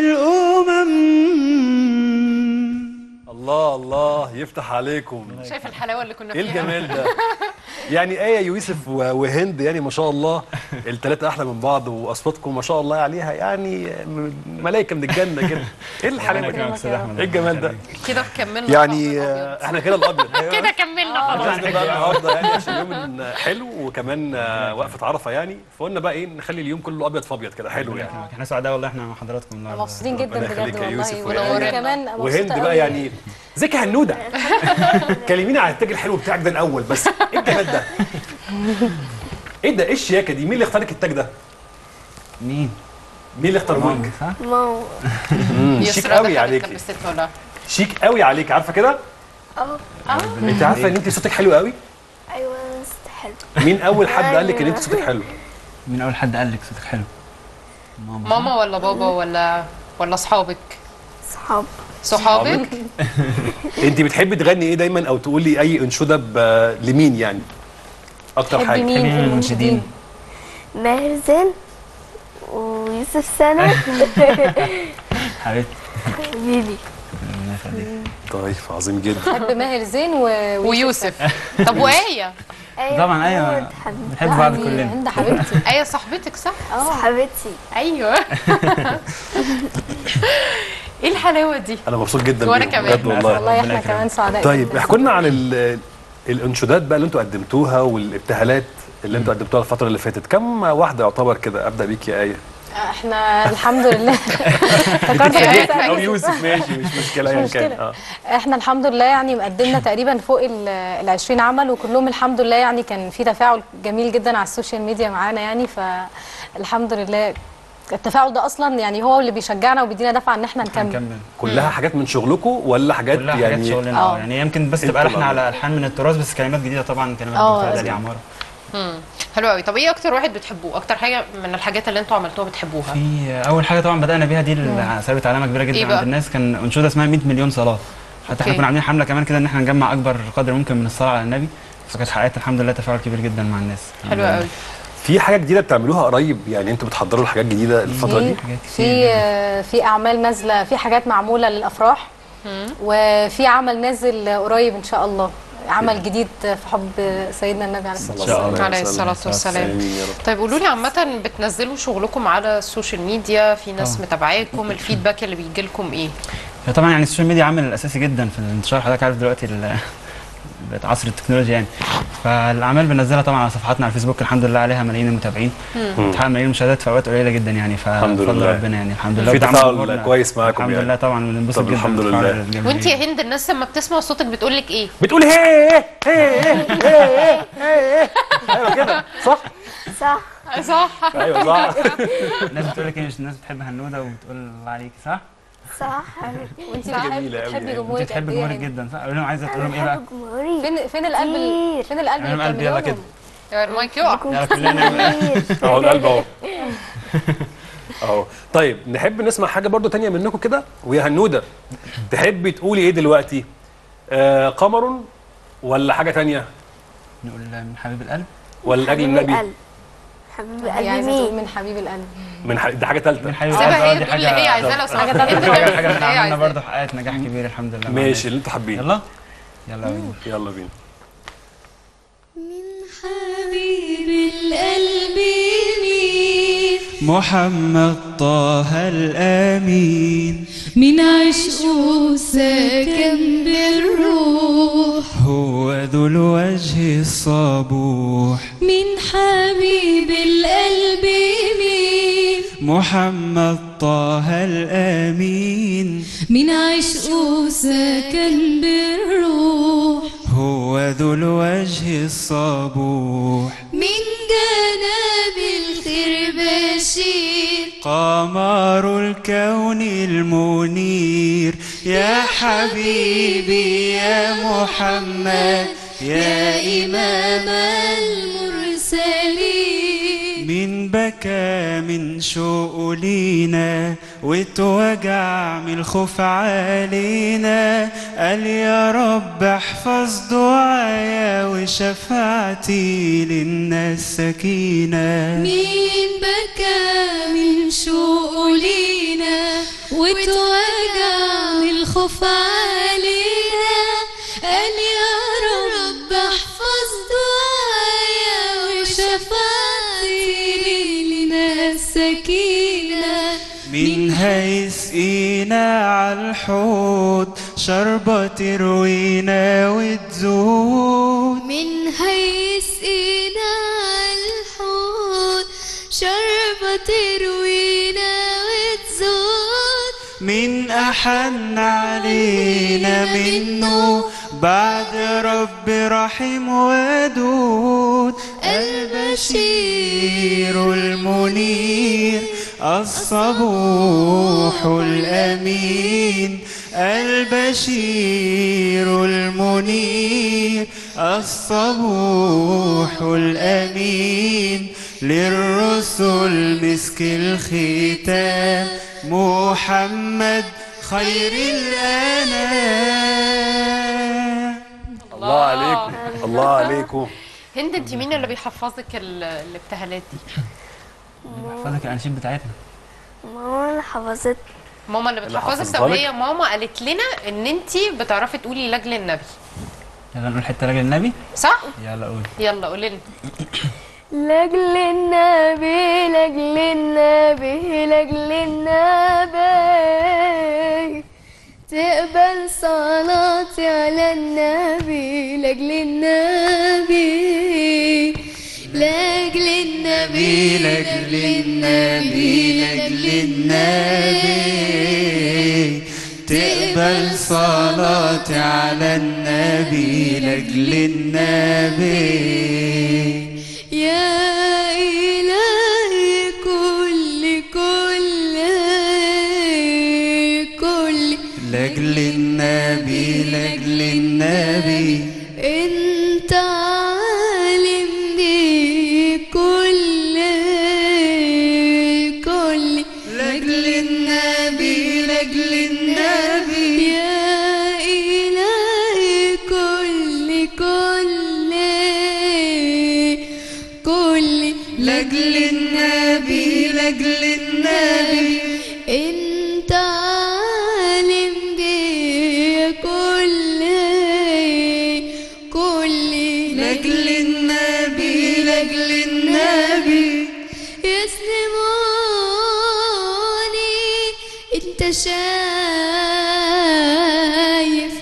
الامم الله الله يفتح عليكم شايف الحلاوه اللي كنا ايه فيها الجمال ده يعني ايه يوسف و- وهند يعني ما شاء الله الثلاثه احلى من بعض واصواتكم ما شاء الله عليها يعني م- ملائكه من الجنه كده ايه الحلاوه دي ايه الجمال ده كده كملنا يعني آه، احنا كده الابيض كده كملنا خلاص بقى النهارده يعني عشان يوم حلو وكمان آه، وقفه عرفه يعني فقلنا بقى ايه نخلي اليوم كله ابيض في ابيض كده حلو يعني احنا سعداء والله احنا مع حضراتكم النهارده مبسوطين جدا ربنا يخليك بجد يا يوسف والله ويا وانا آية. كمان مبسوطة وهند بقى قوي. يعني ازيك يا هنوده كلميني على التاج الحلو بتاعك ده الاول بس ايه الجمال ده ايه ده ايه الشياكه دي مين اللي اختار لك التاج ده مين؟ مين اللي اختاره لك صح؟ ماما شيك يسرا قوي دخلت عليك لبست ولا شيك قوي عليك عارفه كده اه انت عارفه ان انت صوتك حلو قوي ايوه بس حلو مين اول حد قال لك ان انت صوتك حلو مين اول حد قال لك صوتك حلو؟ ماما ماما ولا بابا ولا ولا اصحابك صحاب صحابك انت بتحبي تغني ايه دايما او تقولي اي انشوده ب- لمين يعني اكتر تحبي حاجه مين في المنشدين ماهر زين ويوسف سند حبيبتي بيبي ربنا يخليك طيب عظيم جدا بحب ماهر زين و... ويوسف طب وآية ايوه طبعا ايوه محمود حبيبي بنحب بعض يعني كلنا هند حبيبتي آية صاحبتك صح؟ صاحبتي ايوه ايه الحلاوه دي؟ انا مبسوط جدا وأنا بيهم، كمان. بجد والله والله احنا ربنا كمان سعداء طيب جداً. احكوا لنا عن ال- الانشودات بقى اللي انتوا قدمتوها والابتهالات اللي انتوا قدمتوها الفتره اللي فاتت كم واحده يعتبر كده ابدا بيك يا ايه احنا الحمد لله افتكرت إيه؟ كويس او أوي. يوسف ماشي مش مشكله مش ايا مشكلة. كان اه احنا الحمد لله يعني مقدمنا تقريبا فوق ال ال 20 عمل وكلهم الحمد لله يعني كان في تفاعل جميل جدا على السوشيال ميديا معانا يعني فالحمد لله التفاعل ده اصلا يعني هو اللي بيشجعنا وبيدينا دفعه ان احنا نكمل هنكمل كلها حاجات من شغلكم ولا حاجات كلها حاجات يعني شغلنا آه. اه يعني يمكن بس انتوا تبقى لحن اللي على الحان من التراث بس كلمات جديده طبعا كلمات آه، دكتور أكيد. دالي عماره مم. حلو قوي طب ايه اكتر واحد بتحبوه اكتر حاجه من الحاجات اللي انتوا عملتوها بتحبوها في اول حاجه طبعا بدانا بيها دي اللي سابت علامه كبيره إيه جدا بقى؟ عند الناس كان انشوده اسمها 100 مليون صلاه حتى احنا أوكي. كنا عاملين حمله كمان كده ان احنا نجمع اكبر قدر ممكن من الصلاه على النبي فكانت حققت الحمد لله تفاعل كبير جدا مع الناس حلو قوي في حاجه جديده بتعملوها قريب يعني انتوا بتحضروا لحاجات جديده الفتره دي في حاجات كتير في آه، في اعمال نازله في حاجات معموله للافراح وفي عمل نازل قريب ان شاء الله عمل جديد في حب سيدنا النبي عليه الصلاه والسلام الله عليه وسلم. الصلاه والسلام آمين يا رب. طيب قولوا لي عامه بتنزلوا شغلكم على السوشيال ميديا في ناس متابعاكم الفيدباك اللي بيجي لكم ايه هي طبعا يعني السوشيال ميديا عامل اساسي جدا في الانتشار حضرتك عارف دلوقتي ال- بقت عصر التكنولوجيا يعني فالاعمال بننزلها طبعا على صفحاتنا على الفيسبوك الحمد لله عليها ملايين المتابعين بتحقق ملايين المشاهدات في اوقات قليله جدا يعني الحمد فبفضل لله. ربنا يعني الحمد لله في ودعم تفاعل جمهورنا. كويس معاكم الحمد يعني. لله طبعا بننبسط طب جدا الحمد بتفاعل لله. الجماهير. وانت يا هند الناس لما بتسمع صوتك بتقول لك ايه بتقولي هي هي هي هي هي ايوه كده صح صح صح ايوه صح الناس بتقول لك ايه مش الناس بتحب هنوده وبتقول الله عليك صح؟ صح وانت جميلة بتحبي أوي بتحبي يعني. انت جمهورك بتحب قد ايه جمهورك يعني؟ جدا صح؟ قول لهم عايزه تقول لهم ايه بقى؟ بحب جمهوري فين فين القلب ال- كتير. فين القلب اعمل اللي قلب يلا بتعمليه كده المايك يقع يلا كلنا نعمل كتير. اهو القلب اهو اهو طيب نحب نسمع حاجه برضو تانية منكم كده ويا هنوده تحبي تقولي ايه دلوقتي آه قمر ولا حاجه تانية نقول من حبيب القلب ولا لاجل حبيب النبي القلب حبيب هي قلبي عايزه تقول مين من حبيب القلب من ح... دي حاجه ثالثه من حبيب سيبها القلب، هي دي تقول اللي هي عايزاه لو سمحت حاجة انت تالتة. تعمل حاجه اللي احنا هي عملنا عايزاه. برضه حققت نجاح كبير الحمد لله ماشي اللي انتوا حابين يلا يلا بينا يلا بينا من حبيب القلب مين محمد طه الأمين من عشقه ساكن بالروح هو ذو الوجه الصبوح من حبيب القلب مين محمد طه الأمين من عشقه ساكن بالروح هو ذو الوجه الصبوح من جناب الخير بشير قمر الكون المنير يا حبيبي يا محمد يا إمام المرسلين من بكى من شوق لينا واتوجع من الخوف علينا قال يا رب احفظ دعايا وشفاعتي للناس سكينة مين بكى من شوق لينا وتوجع من الخوف علينا قال يا رب احفظ دعايا وشفاعتي لنا السكينة منها يسقينا عالحوض شربة تروينا وتزود من هيسقينا الحوض شربة تروينا وتزود من أحن علينا منه بعد رب رحيم ودود البشير المنير الصبوح الأمين البشير المنير الصبوح الأمين للرسل مسك الختام محمد خير الأنام الله عليكم الله عليكم هند انت مين اللي بيحفظك ال- الابتهالات دي حفظك الاناشيد بتاعتنا ماما اللي حفظت ماما اللي اللي بتحفظك حفظها طب لك؟ هي ماما قالت لنا ان انت بتعرفي تقولي لاجل النبي يلا نقول حته راجل النبي صح يلا قول يلا قولي لنا لاجل النبي لاجل النبي لاجل النبي تقبل صلاتي على النبي لاجل النبي لاجل النبي لاجل النبي لاجل النبي تقبل صلاتي على النبي لاجل النبي يا إلهي كل كل كل لاجل النبي لاجل النبي انت عالم بكل كل لاجل النبي لاجل النبي يا إلهي كل كل كل لاجل النبي لاجل النبي انت عالم بكل كل لاجل النبي لاجل النبي يسلموني انت شايف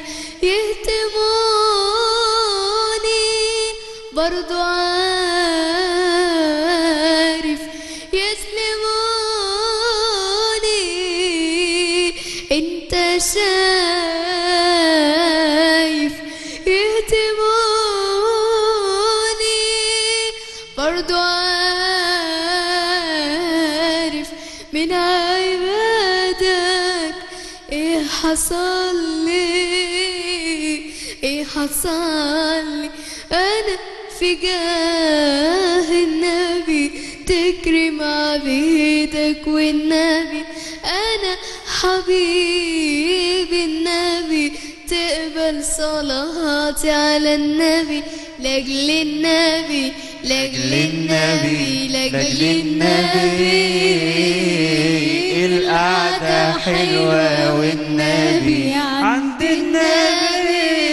يهتموني برضو عارف يسلموني انت شايف يهتموني برضو عارف من عبادك ايه حصل لي ايه حصل لي انا في جاه النبي تكرم عبيدك والنبي انا حبيب النبي تقبل صلاتي على النبي لاجل النبي لاجل النبي لاجل النبي القعدة حلوة والنبي عند النبي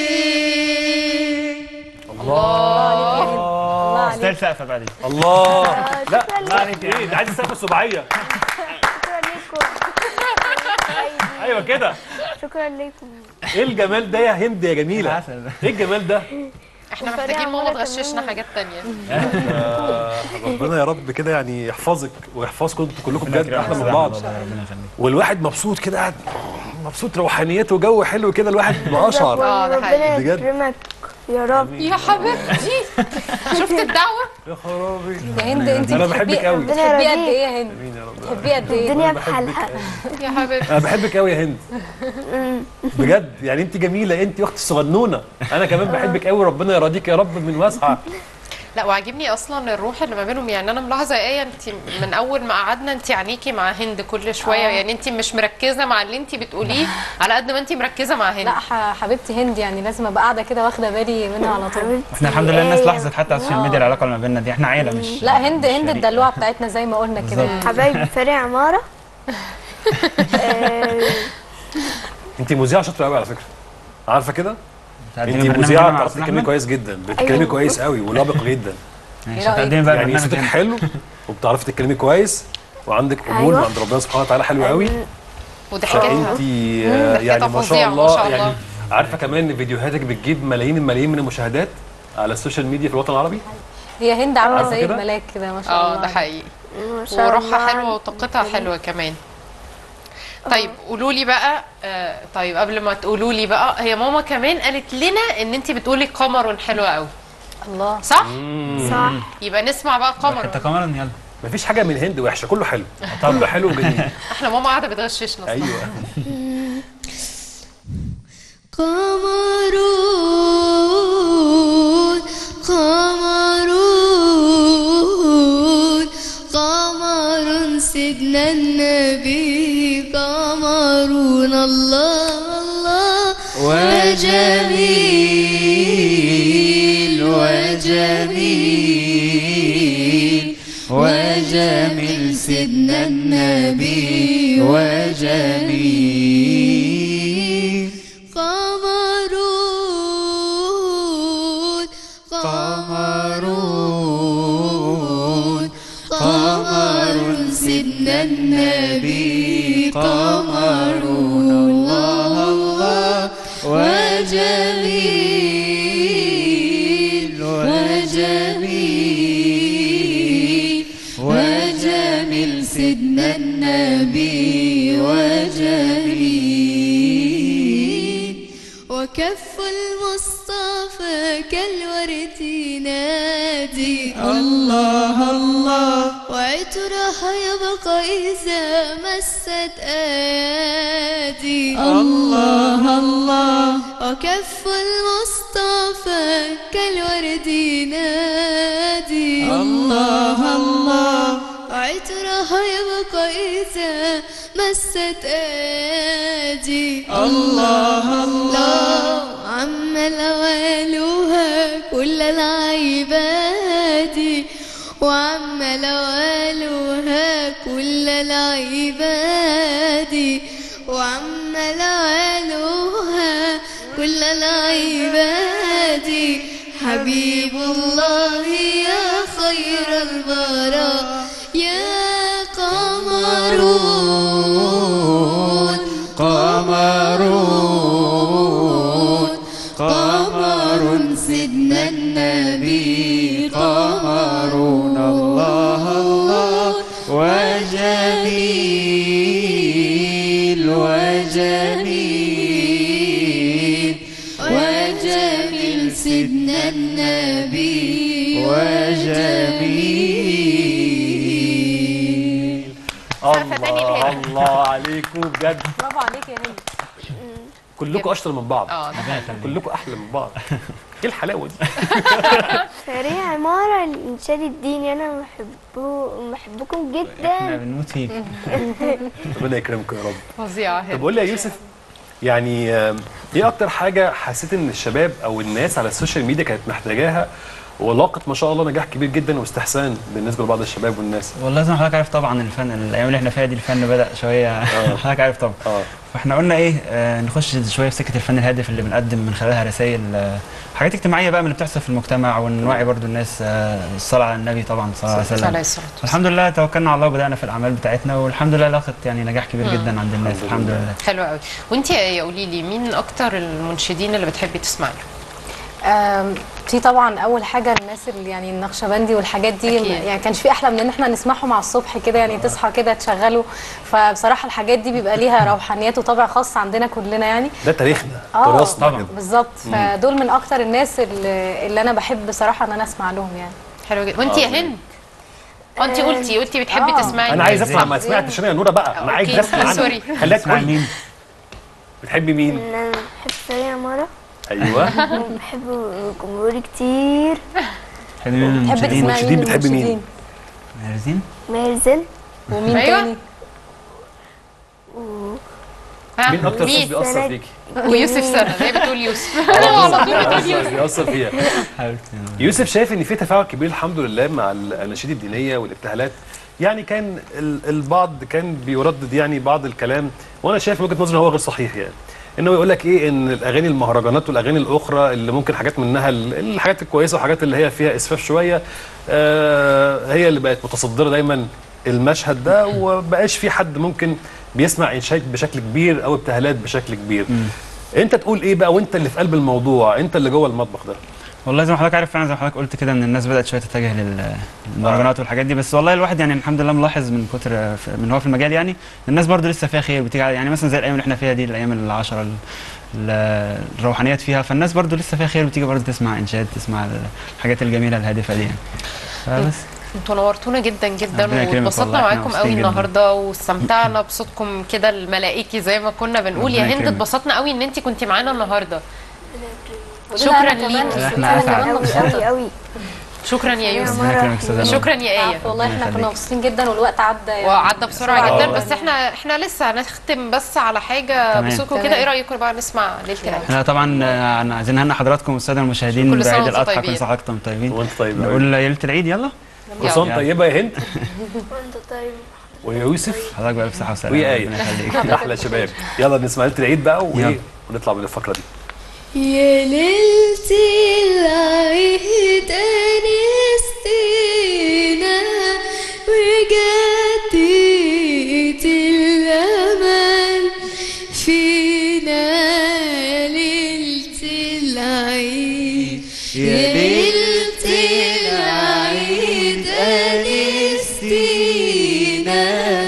الله ستايل سقفة بعدين الله لا شكراً لا عليك ايه ده عايز السقف السباعيه شكرا لكم ايوه كده شكرا لكم ايه الجمال ده يا هند يا جميله العسل ده. ايه الجمال ده احنا وفريق محتاجين ماما عمارة تغششنا النور. حاجات تانية آه، ربنا يا رب كده يعني يحفظك ويحفظكم انتوا كلكم بجد يكرمك. احلى من بعض ربنا يخليك والواحد مبسوط كده قاعد مبسوط روحانيته وجو حلو كده الواحد بأشعر آه، ده ربنا حقيقي. بجد. يكرمك يا رب يا حبيبتي شفت الدعوة يا خرابي يا هند انت أنا بحبك بتحبيه قوي. بتحبيه قد يرضيك. ايه يا هند امين يا رب بتحبيه قد ايه الدنيا بحبك بحالها يا حبيبتي انا بحبك قوي يا هند بجد يعني انت جميله انت اختي الصغنونه انا كمان بحبك قوي ربنا يرضيك يا رب من واسعه لا وعاجبني اصلا الروح اللي ما بينهم يعني انا ملاحظه ايه انت من اول ما قعدنا انت عينيكي مع هند كل شويه يعني انت مش مركزه مع اللي انت بتقوليه على قد ما انت مركزه مع هند لا ح- حبيبتي هند يعني لازم ابقى قاعده كده واخده بالي منها على طول احنا الحمد لله الناس آية. لاحظت حتى على السوشيال ميديا العلاقة اللي ما بيننا دي احنا عيلة مش لا هند مش هند شريك. الدلوعه بتاعتنا زي ما قلنا كده بالظبط. حبايبي فريق عمارة آه، انت مذيعه شاطره قوي على فكره عارفه كده هتقدمي انت برنامج مذيعه هنا مع بتعرفي أستاذ تتكلمي أحمد؟ كويس جدا بتتكلمي أيوة. كويس قوي ولبق جدا ماشي إيه رأيك؟ هتقدمي بقى يعني برنامج صوتك هنا. حلو وبتعرفي تتكلمي كويس وعندك قبول أيوة. من عند ربنا سبحانه وتعالى حلو قوي وضحكتها فانت ضحكتها يعني ما فظيعة، شاء ما الله شاء الله. يعني عارفه كمان ان فيديوهاتك بتجيب ملايين الملايين من المشاهدات على السوشيال ميديا في الوطن العربي هي هند عامله عارفة زي كده؟ الملاك كده ما شاء اه الله ده حقيقي ما شاء الله وروحها حلوه وطاقتها حلوه كمان طيب قولوا لي بقى آه طيب قبل ما تقولوا لي بقى هي ماما كمان قالت لنا ان انت بتقولي قمر حلوه قوي الله صح صح يبقى نسمع بقى قمر انت كاميرا يلا مفيش حاجه من هند وحشه كله حلو كله حلو وجميل احنا ماما قاعده بتغششنا صح؟ ايوه قمرون قمرون قمر سيدنا النبي قمرون الله الله وجميل وجميل وجميل سيدنا النبي وجميل قمرون قمرون قمر سيدنا النبي قمرون الله الله وجميل وجميل وجميل سيدنا النبي وجميل وكف المصطفى كالورد ينادي الله الله وعطرها يبقى إذا مست آدي الله الله وكف المصطفى كالورد ينادي الله الله وعطرها يبقى إذا مست آدي الله الله عم لوالها كل العباد وعم لوالها كل العباد وعم لوالها كل العباد حبيب الله يا خير البراء يا قمرون قمرون قمر سيدنا النبي قمرون الله الله وجميل وجميل وجميل سيدنا النبي وجميل سقفة تاني الله لهند. الله عليكم بجد برافو عليك يا هند كلكم اشطر من بعض اه ده كلكم احلى من بعض ايه الحلاوه دي فريق عمارة الإنشاد الديني أنا بحبه بحبكم احنا جدا بنموت فيك ربنا يكرمكم يا رب فظيعه طب هند قول لي يا يوسف يعني آم، ايه اكتر حاجه حسيت ان الشباب او الناس على السوشيال ميديا كانت محتاجاها ولاقت ما شاء الله نجاح كبير جدا واستحسان بالنسبه لبعض الشباب والناس والله زي ما حضرتك عارف طبعا الفن الايام اللي احنا فيها دي الفن بدا شويه حضرتك عارف طبعا اه فاحنا قلنا ايه آه نخش شويه في سكه الفن الهادف اللي بنقدم من خلالها رسائل آه حاجات اجتماعيه بقى من اللي بتحصل في المجتمع ونوعي برضو الناس آه الصلاه على النبي طبعا صلى الله عليه وسلم عليه الصلاه الحمد لله توكلنا على الله وبدانا في الاعمال بتاعتنا والحمد لله لاقت يعني نجاح كبير جدا عند الناس الحمد لله حلو قوي وانت يا قولي لي مين اكتر المنشدين اللي بتحبي تسمعي له آم، في طبعا اول حاجه الناس اللي يعني النقشبندي والحاجات دي أكيد. يعني كانش في احلى من ان احنا نسمعهم على الصبح كده يعني تصحى كده تشغله فبصراحه الحاجات دي بيبقى ليها روحانيات وطابع خاص عندنا كلنا يعني ده تاريخنا اه تراثنا كده بالظبط فدول من اكتر الناس اللي, اللي انا بحب بصراحه ان انا اسمع لهم يعني حلو جدا وانت يا هند اه انت قلتي قلتي بتحبي آه. تسمعي انا عايز مين؟ اسمع ما سمعتش انا يا نوره بقى انا عايز أوكي. اسمع عنها. سوري. خليها تسمع تقول مين؟ بتحبي مين ان انا بحب فريق عمارة ايوه وبحب الجمهور كتير حلو مين تحب المنشدين تسمعي المنشدين مين بتحبي مين؟ المنشدين؟ مارزين مازن ومين أيوة. تاني ها؟ مين اكتر صوت مين بيأثر فيكي ويوسف سنه زي بتقول يوسف انا على طول بتقول بيأثر يوسف بيأثر فيها حبيبتي يوسف شايف ان في تفاعل كبير الحمد لله مع الاناشيد الدينيه والابتهالات يعني كان ال- البعض كان بيردد يعني بعض الكلام وانا شايف من وجهه نظري إن هو غير صحيح يعني انه يقول لك ايه ان الاغاني المهرجانات والاغاني الاخرى اللي ممكن حاجات منها ال- الحاجات الكويسه وحاجات اللي هي فيها اسفاف شويه آه هي اللي بقت متصدره دايما المشهد ده وبقاش في حد ممكن بيسمع انشاد بشكل كبير او ابتهالات بشكل كبير انت تقول ايه بقى وانت اللي في قلب الموضوع انت اللي جوه المطبخ ده والله زي ما حضرتك عارف فعلا زي ما حضرتك قلت كده ان الناس بدات شويه تتجه لل- للمهرجانات والحاجات دي بس والله الواحد يعني الحمد لله ملاحظ من كتر من هو في المجال يعني الناس برضو لسه فيها خير بتيجي على- يعني مثلا زي الايام اللي احنا فيها دي الايام العشره ال- ال- الروحانيات فيها فالناس برضو لسه فيها خير بتيجي برضو تسمع انشاد تسمع الحاجات الجميله الهادفه دي يعني فبس انتوا نورتونا جدا جدا ربنا يكرمك واتبسطنا والله، احنا معاكم قوي مبسوطين جدا. النهارده واستمتعنا بصوتكم كده الملائكي زي ما كنا بنقول يا ربنا هند يكرمك. اتبسطنا قوي ان انت كنتي معانا النهارده وده شكراً أنا كمان ليكي. مبسوطة، احنا أنا أسعد. كمان قوي مبسوطة. قوي قوي شكرا يا يوسف ربنا يكرمك استاذ نور. شكرا يا ايه والله احنا ربنا كنا يخليك. مبسوطين جدا والوقت عدى يعني وعدى بسرعه جدا جداً. بس احنا احنا لسه هنختم بس على حاجه تمام. بصوتكم كده تمام. ايه رايكم بقى نسمع ليله العيد احنا طبعا آه، عايزين نهنئ حضراتكم والساده المشاهدين كل سنة بعيد وانتم الاضحى طيبين. كل سنه وحضراتكم طيبين وانت طيب نقول ليله العيد يلا كل سنه وانت طيبه يا هند وانت طيب ويا يوسف حضرتك بقى بصحه وسلامه ويا آية. ربنا يخليك احلى شباب يلا نسمع ليله العيد بقى يلا. وايه ونطلع من الفقره دي يا ليلة العيد أنستينا وجديت الأمل فينا يا ليلة العيد يا ليلة العيد أنستينا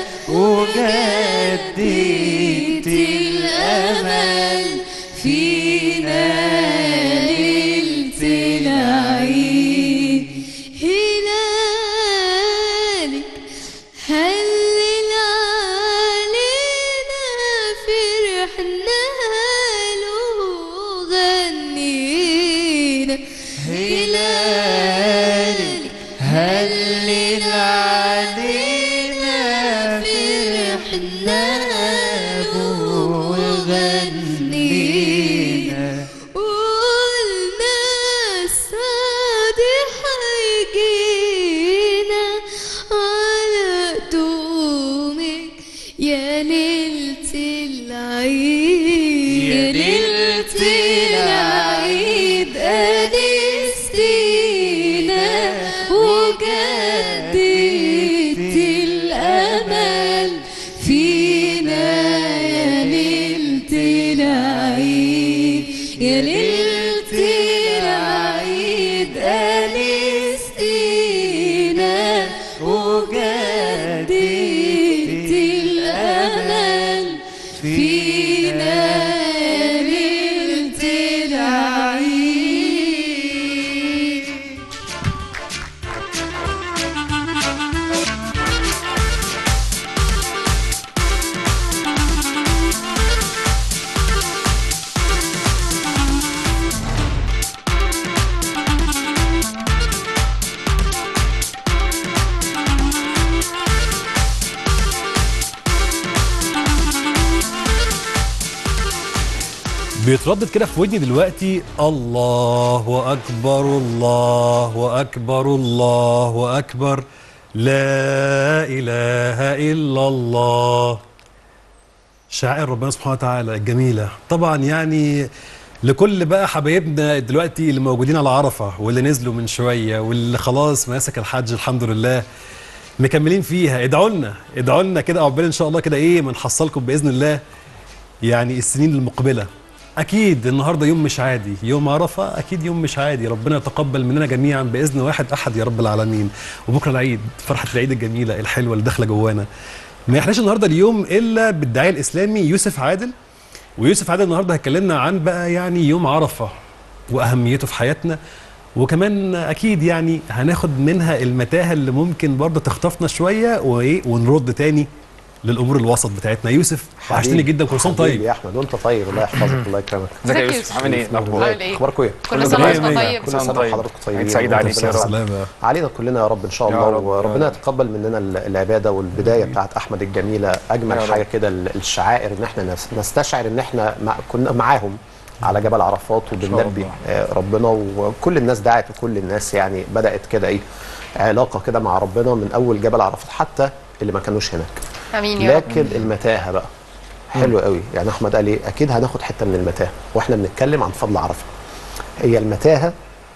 وجديت الأمل فينا ليلة العيد هلالك هلل علينا فرحنا له غنينا هلالك هلل علينا فرحنا له وغنينا قلنا السعد حيجينا على دومك يا ليلة العيد يا ليلة العيد أنستينا وجددت الأمل فينا يا ليلة العيد يا ليلة العيد أنستينا وجددت الأمل فينا يا ليلة العيد بيتردد كده في ودني دلوقتي الله اكبر الله اكبر الله اكبر لا اله الا الله شعائر ربنا سبحانه وتعالى الجميله طبعا يعني لكل بقى حبايبنا دلوقتي اللي موجودين على عرفه واللي نزلوا من شويه واللي خلاص ماسك الحج الحمد لله مكملين فيها ادعوا لنا ادعوا لنا كده عقبال ان شاء الله كده ايه ما نحصلكم باذن الله يعني السنين المقبله اكيد النهارده يوم مش عادي يوم عرفه اكيد يوم مش عادي ربنا يتقبل مننا جميعا باذن واحد احد يا رب العالمين وبكره العيد فرحه العيد الجميله الحلوه اللي داخله جوانا ما يحلاش النهارده اليوم الا بالداعيه الاسلامي يوسف عادل ويوسف عادل النهارده هيكلمنا عن بقى يعني يوم عرفه واهميته في حياتنا وكمان اكيد يعني هناخد منها المتاهه اللي ممكن برضه تخطفنا شويه وايه ونرد تاني للامور الوسط بتاعتنا يوسف وحشتني جدا كل سنه حبيبي طيب يا احمد وانت طيب الله يحفظك الله يكرمك ازيك يا ازيك يا يوسف يوسف؟ عامل ايه الاخبار عامل ايه؟ اخباركم ايه كل سنه وانت مية مية. طيب كل سنه وحضرتك طيبين عيد سعيد عليك يا رب سلامة علينا كلنا يا رب ان شاء يا الله رب. وربنا يا رب. يتقبل مننا ال- العباده والبدايه بتاعت احمد الجميله اجمل يا رب. حاجه كده ال- الشعائر ان احنا نس- نستشعر ان احنا مع كنا معاهم على جبل عرفات وبنلبي الله. آه، ربنا وكل الناس دعت وكل الناس يعني بدات كده ايه علاقه كده مع ربنا من اول جبل عرفات حتى اللي ما كانوش هناك امين يا رب لكن المتاهه بقى حلو قوي يعني احمد قال ايه اكيد هناخد حته من المتاهه واحنا بنتكلم عن فضل عرفه هي المتاهه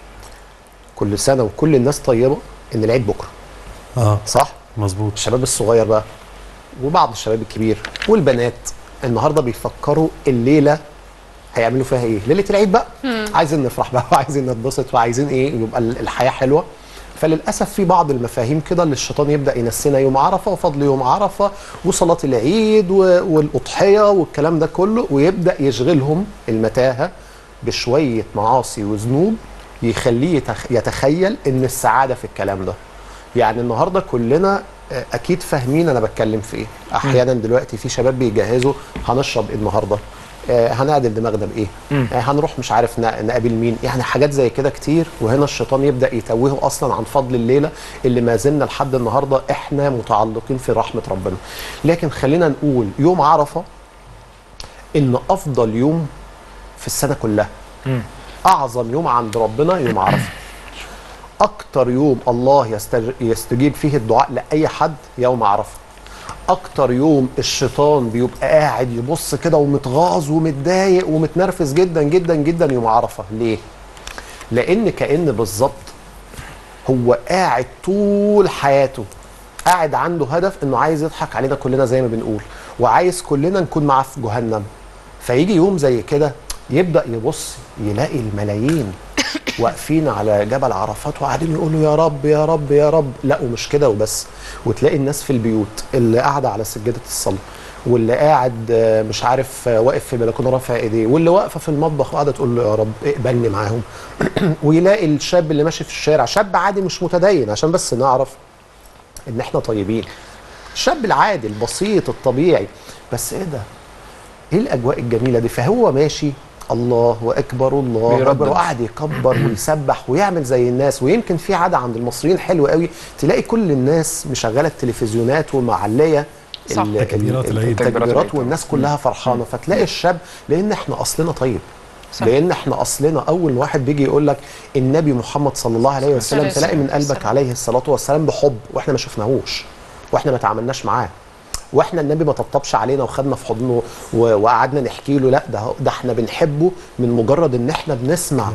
كل سنه وكل الناس طيبه ان العيد بكره اه صح مظبوط الشباب الصغير بقى وبعض الشباب الكبير والبنات النهارده بيفكروا الليله هيعملوا فيها ايه ليله العيد بقى عايزين نفرح بقى وعايزين نتبسط وعايزين ايه يبقى ال- الحياه حلوه فللاسف في بعض المفاهيم كده اللي الشيطان يبدا ينسينا يوم عرفه وفضل يوم عرفه وصلاه العيد و- والاضحيه والكلام ده كله ويبدا يشغلهم المتاهه بشويه معاصي وذنوب يخليه يتخ- يتخيل ان السعاده في الكلام ده يعني النهارده كلنا آه، اكيد فاهمين انا بتكلم في ايه احيانا دلوقتي في شباب بيجهزوا هنشرب ايه النهارده آه، هنعدل دماغنا بايه آه، هنروح مش عارف ن- نقابل مين يعني حاجات زي كده كتير وهنا الشيطان يبدا يتوهه اصلا عن فضل الليله اللي ما زلنا لحد النهارده احنا متعلقين في رحمه ربنا لكن خلينا نقول يوم عرفه ان افضل يوم في السنه كلها اعظم يوم عند ربنا يوم عرفه اكتر يوم الله يستج... يستجيب فيه الدعاء لاي حد يوم عرفه اكتر يوم الشيطان بيبقى قاعد يبص كده ومتغاظ ومتضايق ومتنرفز جدا جدا جدا يوم عرفه ليه لان كان بالظبط هو قاعد طول حياته قاعد عنده هدف انه عايز يضحك علينا كلنا زي ما بنقول وعايز كلنا نكون معاه في جهنم فيجي يوم زي كده يبدا يبص يلاقي الملايين واقفين على جبل عرفات وقاعدين يقولوا يا رب يا رب يا رب لا ومش كده وبس وتلاقي الناس في البيوت اللي قاعده على سجاده الصلاه واللي قاعد آه، مش عارف آه، واقف في بلكونه رافع ايديه واللي واقفه في المطبخ وقاعده تقول له يا رب اقبلني معاهم ويلاقي الشاب اللي ماشي في الشارع شاب عادي مش متدين عشان بس نعرف ان احنا طيبين الشاب العادي البسيط الطبيعي بس ايه ده ايه الاجواء الجميله دي فهو ماشي الله اكبر الله بيردد. اكبر وقاعد يكبر ويسبح ويعمل زي الناس ويمكن في عاده عند المصريين حلوه قوي تلاقي كل الناس مشغله التلفزيونات ومعليه صح. ال- ال- تكبيرات العيد. التكبيرات العيد. والناس كلها فرحانه فتلاقي الشاب لان احنا اصلنا طيب صح. لان احنا اصلنا اول واحد بيجي يقول لك النبي محمد صلى الله عليه وسلم عليه تلاقي من قلبك والسلام. عليه الصلاه والسلام بحب واحنا ما شفناهوش واحنا ما تعاملناش معاه واحنا النبي ما طبطبش علينا وخدنا في حضنه و- وقعدنا نحكي له لا ده ده احنا بنحبه من مجرد ان احنا بنسمع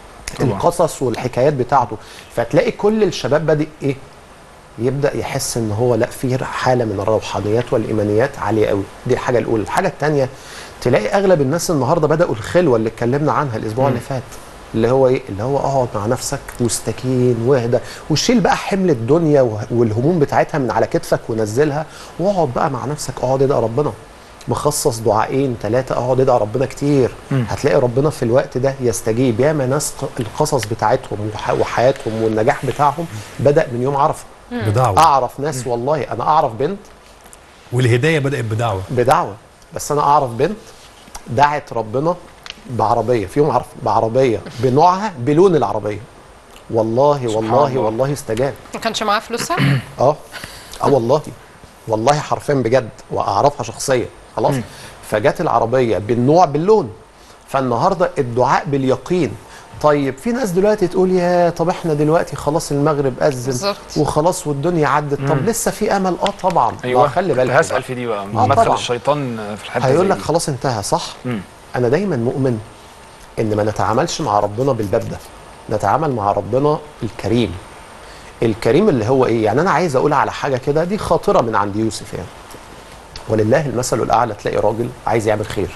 القصص والحكايات بتاعته فتلاقي كل الشباب بادئ ايه يبدا يحس ان هو لا في حاله من الروحانيات والايمانيات عاليه قوي دي الحاجه الاولى الحاجه الثانيه تلاقي اغلب الناس النهارده بداوا الخلوه اللي اتكلمنا عنها الاسبوع اللي فات اللي هو ايه اللي هو اقعد مع نفسك واستكين واهدى وشيل بقى حمل الدنيا وه- والهموم بتاعتها من على كتفك ونزلها واقعد بقى مع نفسك اقعد ادعي ربنا مخصص دعائين ثلاثة اقعد ادعي ربنا كتير هتلاقي ربنا في الوقت ده يستجيب ياما ناس ق- القصص بتاعتهم وح- وحياتهم والنجاح بتاعهم بدأ من يوم عرفة بدعوه اعرف ناس والله انا اعرف بنت والهدايه بدات بدعوه بدعوه بس انا اعرف بنت دعت ربنا بعربيه في يوم عرفه بعربيه بنوعها بلون العربيه والله والله الله. والله استجاب ما كانش معاه فلوسها اه اه والله والله حرفيا بجد واعرفها شخصيا خلاص فجت العربيه بالنوع باللون فالنهارده الدعاء باليقين طيب في ناس دلوقتي تقول يا طب احنا دلوقتي خلاص المغرب اذن بالظبط. وخلاص والدنيا عدت طب لسه في امل اه طبعا ايوه ما خلي بالك كنت هسال بقى. في دي بقى آه مدخل طبعاً. الشيطان في الحته هيقول زي لك دي. خلاص انتهى صح مم. انا دايما مؤمن ان ما نتعاملش مع ربنا بالباب ده نتعامل مع ربنا الكريم الكريم اللي هو ايه يعني انا عايز اقول على حاجه كده دي خاطره من عند يوسف يعني ولله المثل الاعلى تلاقي راجل عايز يعمل خير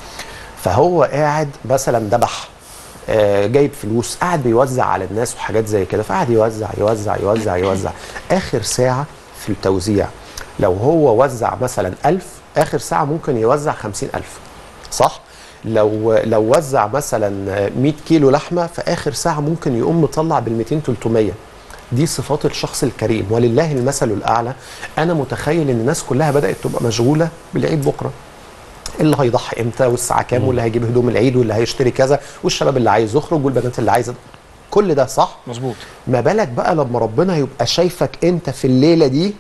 فهو قاعد مثلا ذبح آه، جايب فلوس قاعد بيوزع على الناس وحاجات زي كده فقعد يوزع يوزع يوزع يوزع اخر ساعه في التوزيع لو هو وزع مثلا ألف اخر ساعه ممكن يوزع خمسين ألف صح لو لو وزع مثلا 100 كيلو لحمه في اخر ساعه ممكن يقوم مطلع بال 200 300 دي صفات الشخص الكريم ولله المثل الاعلى انا متخيل ان الناس كلها بدات تبقى مشغوله بالعيد بكره اللي هيضحي امتى والساعه كام واللي هيجيب هدوم العيد واللي هيشتري كذا والشباب اللي عايز يخرج والبنات اللي عايزه كل ده صح مظبوط ما بالك بقى لما ربنا يبقى شايفك انت في الليله دي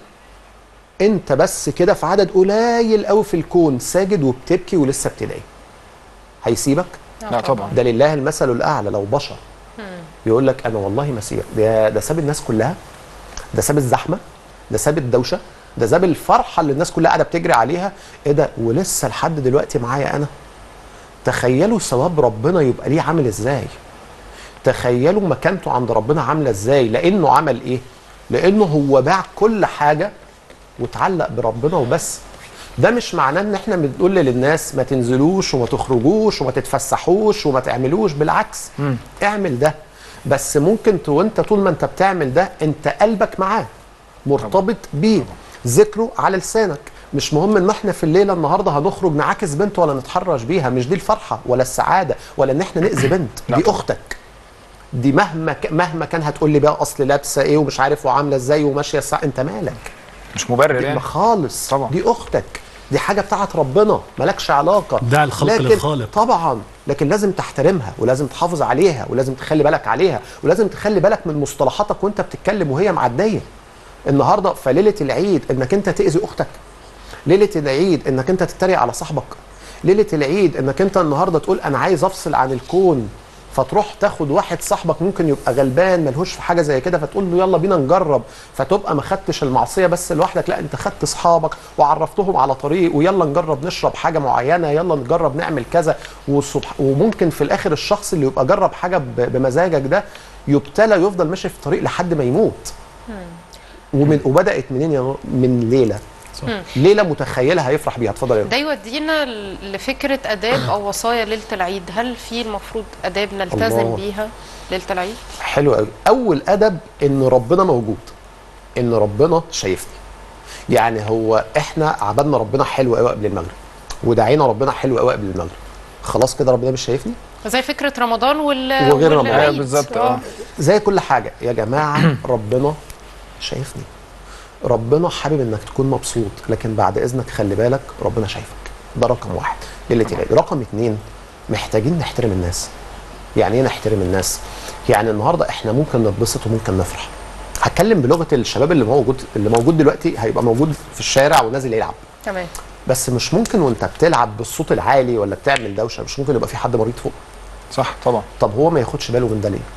انت بس كده في عدد قليل قوي في الكون ساجد وبتبكي ولسه بتدعي هيسيبك لا طبعا ده لله المثل الاعلى لو بشر يقول لك انا والله ما سيبك ده ده ساب الناس كلها ده ساب الزحمه ده ساب الدوشه ده ساب الفرحه اللي الناس كلها قاعده بتجري عليها ايه ده ولسه لحد دلوقتي معايا انا تخيلوا ثواب ربنا يبقى ليه عامل ازاي تخيلوا مكانته عند ربنا عامله ازاي لانه عمل ايه لانه هو باع كل حاجه وتعلق بربنا وبس ده مش معناه ان احنا بنقول للناس ما تنزلوش وما تخرجوش وما تتفسحوش وما تعملوش بالعكس اعمل ده بس ممكن ت- وانت طول ما انت بتعمل ده انت قلبك معاه مرتبط بيه ذكره على لسانك مش مهم ان احنا في الليله النهارده هنخرج نعاكس بنت ولا نتحرش بيها مش دي الفرحه ولا السعاده ولا ان احنا ناذي بنت لا دي طبعا. اختك دي مهما ك... مهما كان هتقول لي بقى اصل لابسه ايه ومش عارف وعامله ازاي وماشيه الساعه انت مالك مش مبرر دي يعني خالص طبعا. دي اختك دي حاجه بتاعت ربنا مالكش علاقه دع الخلق لكن للخالق. طبعا لكن لازم تحترمها ولازم تحافظ عليها ولازم تخلي بالك عليها ولازم تخلي بالك من مصطلحاتك وانت بتتكلم وهي معديه النهارده فليله العيد انك انت تاذي اختك ليله العيد انك انت تتريق على صاحبك ليله العيد انك انت النهارده تقول انا عايز افصل عن الكون فتروح تاخد واحد صاحبك ممكن يبقى غلبان ملهوش في حاجه زي كده فتقول له يلا بينا نجرب فتبقى ما خدتش المعصيه بس لوحدك لا انت خدت اصحابك وعرفتهم على طريق ويلا نجرب نشرب حاجه معينه يلا نجرب نعمل كذا وسبح وممكن في الاخر الشخص اللي يبقى جرب حاجه ب- بمزاجك ده يبتلى يفضل ماشي في الطريق لحد ما يموت ومن وبدات منين يا نور؟ من ليله ليله متخيلها هيفرح بيها اتفضل يا نور. ده يودينا ل- لفكره اداب او وصايا ليله العيد هل في المفروض اداب نلتزم الله. بيها ليله العيد حلو قوي اول ادب ان ربنا موجود ان ربنا شايفني يعني هو احنا عبدنا ربنا حلو قوي قبل المغرب ودعينا ربنا حلو قوي قبل المغرب خلاص كده ربنا مش شايفني زي فكره رمضان وال وغير رمضان. والعيد. ايوه بالظبط اه زي كل حاجه يا جماعه ربنا شايفني ربنا حابب انك تكون مبسوط لكن بعد اذنك خلي بالك ربنا شايفك ده رقم واحد ليله العيد رقم اتنين محتاجين نحترم الناس يعني ايه نحترم الناس يعني النهارده احنا ممكن نتبسط وممكن نفرح هتكلم بلغه الشباب اللي موجود اللي موجود دلوقتي هيبقى موجود في الشارع ونازل يلعب تمام بس مش ممكن وانت بتلعب بالصوت العالي ولا بتعمل دوشه مش ممكن يبقى في حد مريض فوق صح طبعا طب هو ما ياخدش باله من ده ليه؟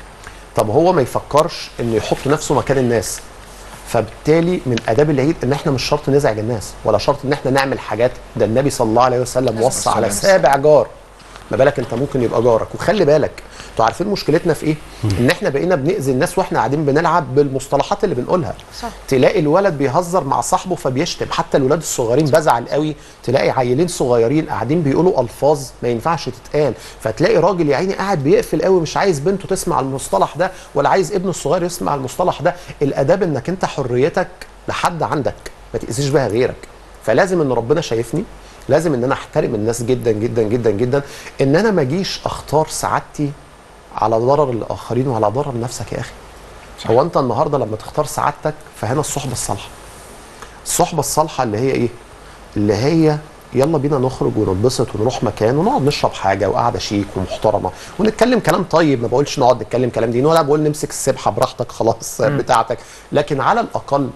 طب هو ما يفكرش انه يحط نفسه مكان الناس فبالتالي من اداب العيد ان احنا مش شرط نزعج الناس ولا شرط ان احنا نعمل حاجات ده النبي صلى الله عليه وسلم وصى على سابع جار ما بالك انت ممكن يبقى جارك وخلي بالك انتوا عارفين مشكلتنا في ايه؟ ان احنا بقينا بنأذي الناس واحنا قاعدين بنلعب بالمصطلحات اللي بنقولها صح. تلاقي الولد بيهزر مع صاحبه فبيشتم حتى الولاد الصغيرين بزعل قوي تلاقي عيلين صغيرين قاعدين بيقولوا الفاظ ما ينفعش تتقال فتلاقي راجل يا عيني قاعد بيقفل قوي مش عايز بنته تسمع المصطلح ده ولا عايز ابنه الصغير يسمع المصطلح ده الاداب انك انت حريتك لحد عندك ما تاذيش بها غيرك فلازم ان ربنا شايفني لازم ان انا احترم الناس جدا جدا جدا جدا ان انا ما اجيش اختار سعادتي على ضرر الاخرين وعلى ضرر نفسك يا اخي صح. هو انت النهارده لما تختار سعادتك فهنا الصحبه الصالحه الصحبه الصالحه اللي هي ايه اللي هي يلا بينا نخرج وننبسط ونروح مكان ونقعد نشرب حاجه وقعده شيك ومحترمه ونتكلم كلام طيب ما بقولش نقعد نتكلم كلام ديني ولا بقول نمسك السبحه براحتك خلاص بتاعتك لكن على الاقل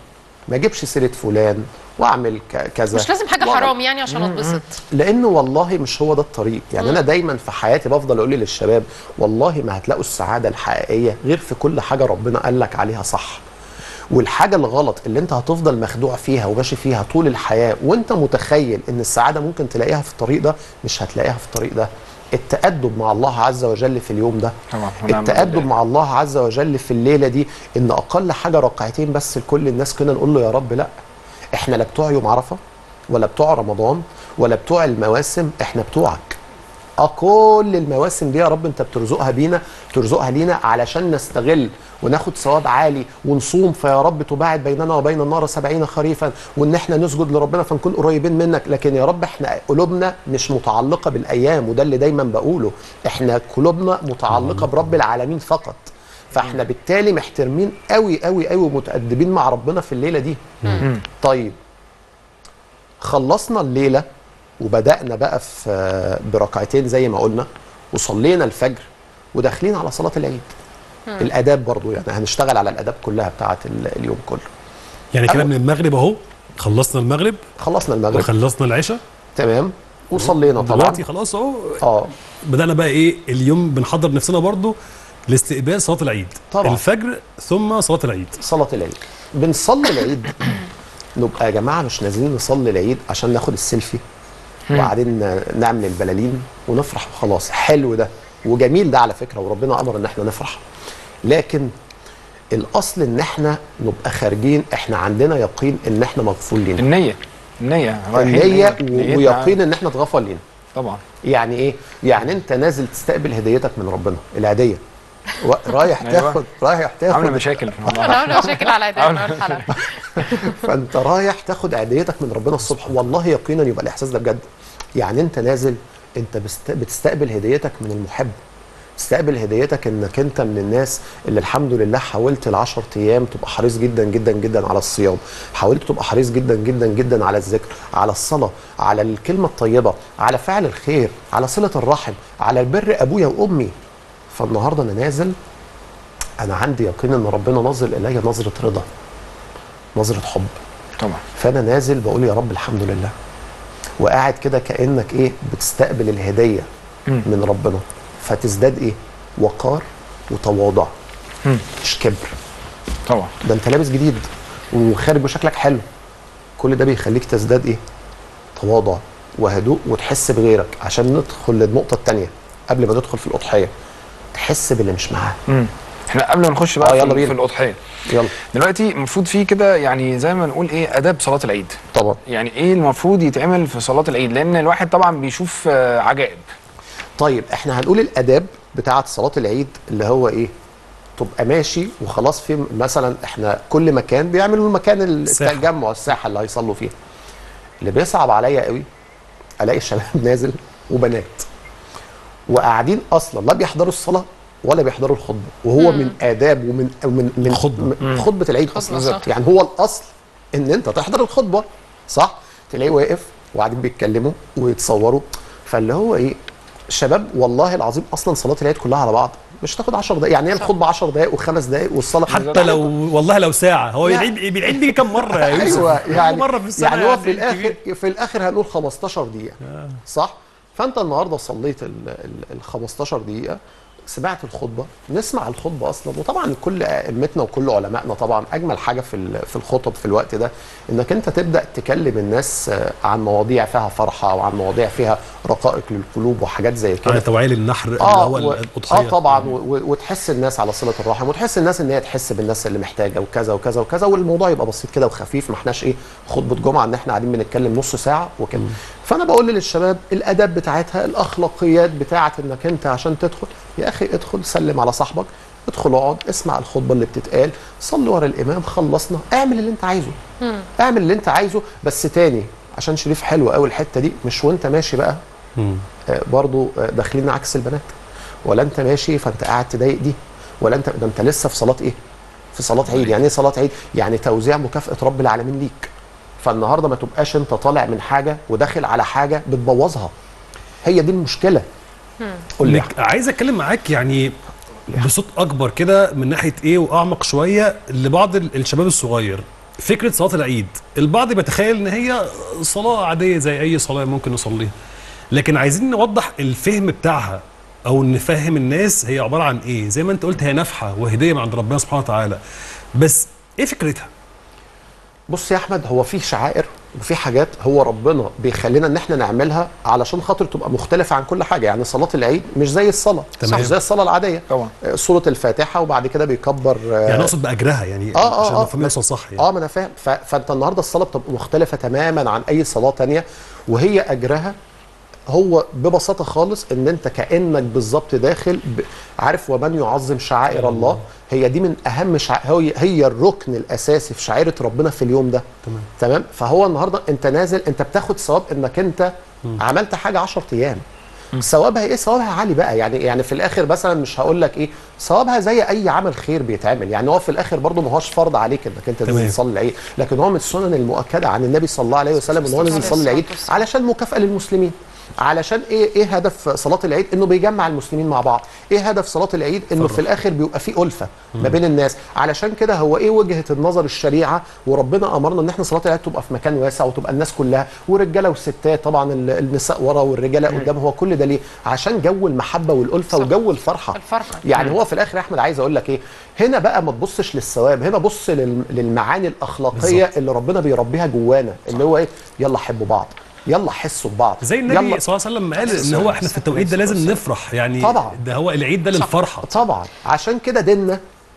ما اجيبش سيره فلان واعمل ك- كذا مش لازم حاجه وأقعد- حرام يعني عشان اتبسط لانه والله مش هو ده الطريق يعني انا دايما في حياتي بفضل اقول للشباب والله ما هتلاقوا السعاده الحقيقيه غير في كل حاجه ربنا قال لك عليها صح والحاجه الغلط اللي انت هتفضل مخدوع فيها وماشي فيها طول الحياه وانت متخيل ان السعاده ممكن تلاقيها في الطريق ده مش هتلاقيها في الطريق ده التأدب مع الله عز وجل في اليوم ده طبعا ونعم التأدب بالله. مع الله عز وجل في الليلة دي إن أقل حاجة ركعتين بس لكل الناس كنا نقول له يا رب لا إحنا لا بتوع يوم عرفة ولا بتوع رمضان ولا بتوع المواسم إحنا بتوعك اه كل المواسم دي يا رب انت بترزقها بينا ترزقها لينا علشان نستغل وناخد ثواب عالي ونصوم فيا رب تباعد بيننا وبين النار سبعين خريفا وان احنا نسجد لربنا فنكون قريبين منك لكن يا رب احنا قلوبنا مش متعلقه بالايام وده اللي دايما بقوله احنا قلوبنا متعلقه برب العالمين فقط فاحنا بالتالي محترمين قوي قوي قوي ومتأدبين مع ربنا في الليله دي طيب خلصنا الليله وبدانا بقى في بركعتين زي ما قلنا وصلينا الفجر وداخلين على صلاه العيد الاداب برضو يعني هنشتغل على الاداب كلها بتاعه ال- اليوم كله يعني كده أول- من المغرب اهو خلصنا المغرب خلصنا المغرب وخلصنا العشاء تمام وصلينا طبعا دلوقتي خلاص اهو اه بدانا بقى ايه اليوم بنحضر نفسنا برضو لاستقبال صلاه العيد طبعا. الفجر ثم صلاه العيد صلاه العيد بنصلي العيد نبقى يا جماعه مش نازلين نصلي العيد عشان ناخد السيلفي وبعدين نعمل البلالين ونفرح وخلاص حلو ده وجميل ده على فكره وربنا امر ان احنا نفرح لكن الاصل ان احنا نبقى خارجين احنا عندنا يقين ان احنا مغفور لينا النيه النيه رايحين النية نيتنا- و- ويقين ان احنا اتغفر لينا طبعا يعني ايه يعني انت نازل تستقبل هديتك من ربنا الهديه و- رايح أيوة. تاخد رايح تاخد عامله مشاكل في الموضوع انا عامله مشاكل على ايدينا الحلقه فانت رايح تاخد عيديتك من ربنا الصبح والله يقينا يبقى الاحساس ده بجد يعني انت نازل انت بست- بتستقبل هديتك من المحب تستقبل هديتك انك انت من الناس اللي الحمد لله حاولت العشر ايام تبقى حريص جدا جدا جدا على الصيام حاولت تبقى حريص جدا جدا جدا على الذكر على الصلاه على الكلمه الطيبه على فعل الخير على صله الرحم على بر ابويا وامي فالنهارده انا نازل انا عندي يقين ان ربنا ناظر الي نظره رضا نظره حب طبعا فانا نازل بقول يا رب الحمد لله وقاعد كده كانك ايه بتستقبل الهديه مم. من ربنا فتزداد ايه وقار وتواضع مم. مش كبر طبعا ده انت لابس جديد وخارج بشكلك حلو كل ده بيخليك تزداد ايه تواضع وهدوء وتحس بغيرك عشان ندخل للنقطه الثانيه قبل ما ندخل في الاضحيه تحس باللي مش معاه مم. احنا قبل ما نخش بقى آه، في, يلا بينا. في الاضحيه يلا دلوقتي المفروض في كده يعني زي ما نقول ايه اداب صلاه العيد طبعا يعني ايه المفروض يتعمل في صلاه العيد لان الواحد طبعا بيشوف آه، عجائب طيب احنا هنقول الاداب بتاعه صلاه العيد اللي هو ايه تبقى ماشي وخلاص في مثلا احنا كل مكان بيعملوا المكان الساحة. التجمع الساحه اللي هيصلوا فيها اللي بيصعب عليا قوي الاقي الشباب نازل وبنات وقاعدين اصلا لا بيحضروا الصلاه ولا بيحضروا الخطبه وهو من اداب ومن من من الخطبة. من خطبه العيد خطبة، اصلا صح. يعني هو الاصل ان انت تحضر الخطبه صح تلاقيه واقف وقاعدين بيتكلموا ويتصوروا فاللي هو ايه شباب والله العظيم اصلا صلاه العيد كلها على بعض مش تاخد 10 دقائق يعني هي الخطبه 10 دقائق وخمس دقائق والصلاه حتى لو والله لو ساعه هو لا. بيعيد بيعيد بيجي كام مره يا يوسف ايوه يعني مره في السنه يعني هو في يعني الاخر في الاخر هنقول 15 دقيقه صح فانت النهارده صليت ال ال- ال 15 دقيقه سمعت الخطبه نسمع الخطبه اصلا وطبعا كل ائمتنا وكل علمائنا طبعا اجمل حاجه في ال- في الخطب في الوقت ده انك انت تبدا تكلم الناس آه، عن مواضيع فيها فرحه او عن مواضيع فيها رقائق للقلوب وحاجات زي كده على توعيه للنحر اللي اه هو و... الاضحيه اه طبعا و... و... وتحس الناس على صله الرحم وتحس الناس ان هي تحس بالناس اللي محتاجه وكذا وكذا وكذا والموضوع يبقى بسيط كده وخفيف ما احناش ايه خطبه جمعه ان احنا قاعدين بنتكلم نص ساعه وكده فانا بقول للشباب الاداب بتاعتها الاخلاقيات بتاعت انك انت عشان تدخل يا اخي ادخل سلم على صاحبك ادخل اقعد اسمع الخطبه اللي بتتقال صلي ورا الامام خلصنا اعمل اللي انت عايزه اعمل اللي انت عايزه بس تاني عشان شريف حلو قوي الحته دي مش وانت ماشي بقى مم. آه، برضو آه، داخلين عكس البنات ولا انت ماشي فانت قاعد تضايق دي ولا انت ده انت لسه في صلاه ايه في صلاه عيد يعني ايه صلاه عيد يعني توزيع مكافاه رب العالمين ليك فالنهارده ما تبقاش انت طالع من حاجه وداخل على حاجه بتبوظها هي دي المشكله قول لي يا لك- عايز اتكلم معاك يعني بصوت اكبر كده من ناحيه ايه واعمق شويه لبعض ال- الشباب الصغير فكره صلاه العيد البعض بيتخيل ان هي صلاه عاديه زي اي صلاه ممكن نصليها لكن عايزين نوضح الفهم بتاعها او نفهم الناس هي عباره عن ايه زي ما انت قلت هي نفحه وهديه من عند ربنا سبحانه وتعالى بس ايه فكرتها بص يا احمد هو في شعائر وفي حاجات هو ربنا بيخلينا ان احنا نعملها علشان خاطر تبقى مختلفه عن كل حاجه يعني صلاه العيد مش زي الصلاه تمام. مش زي الصلاه العاديه طبعا آه، سوره الفاتحه وبعد كده بيكبر آه، يعني اقصد باجرها يعني اه اه عشان اه نفهم يوصل صح يعني اه ما انا فاهم ف... فانت النهارده الصلاه بتبقى مختلفه تماما عن اي صلاه تانية وهي اجرها هو ببساطه خالص ان انت كانك بالظبط داخل ب... عارف ومن يعظم شعائر الله هي دي من اهم شع... هي هي الركن الاساسي في شعيره ربنا في اليوم ده تمام تمام فهو النهارده انت نازل انت بتاخد ثواب انك انت عملت حاجه 10 ايام ثوابها ايه ثوابها عالي بقى يعني يعني في الاخر مثلا مش هقول لك ايه ثوابها زي اي عمل خير بيتعمل يعني هو في الاخر برضه ما هوش فرض عليك انك انت تمام. تنزل تصلي العيد لكن هو من السنن المؤكده عن النبي صلى الله عليه وسلم ان هو نزل يصلي العيد علشان مكافاه للمسلمين علشان ايه ايه هدف صلاه العيد انه بيجمع المسلمين مع بعض ايه هدف صلاه العيد انه في الاخر بيبقى فيه الفه ما بين الناس علشان كده هو ايه وجهه النظر الشريعه وربنا امرنا ان احنا صلاه العيد تبقى في مكان واسع وتبقى الناس كلها ورجاله وستات طبعا ال- النساء ورا والرجاله قدام هو كل ده ليه عشان جو المحبه والالفه صح. وجو الفرحه الفرحة. يعني هو في الاخر يا احمد عايز اقول لك ايه هنا بقى ما تبصش للثواب هنا بص لل- للمعاني الاخلاقيه بالظبط. اللي ربنا بيربيها جوانا اللي هو ايه يلا حبوا بعض يلا حسوا ببعض زي النبي يلا صلى الله عليه وسلم قال ان هو احنا في التوقيت ده لازم نفرح يعني طبعا. ده هو العيد ده للفرحه طبعا عشان كده ديننا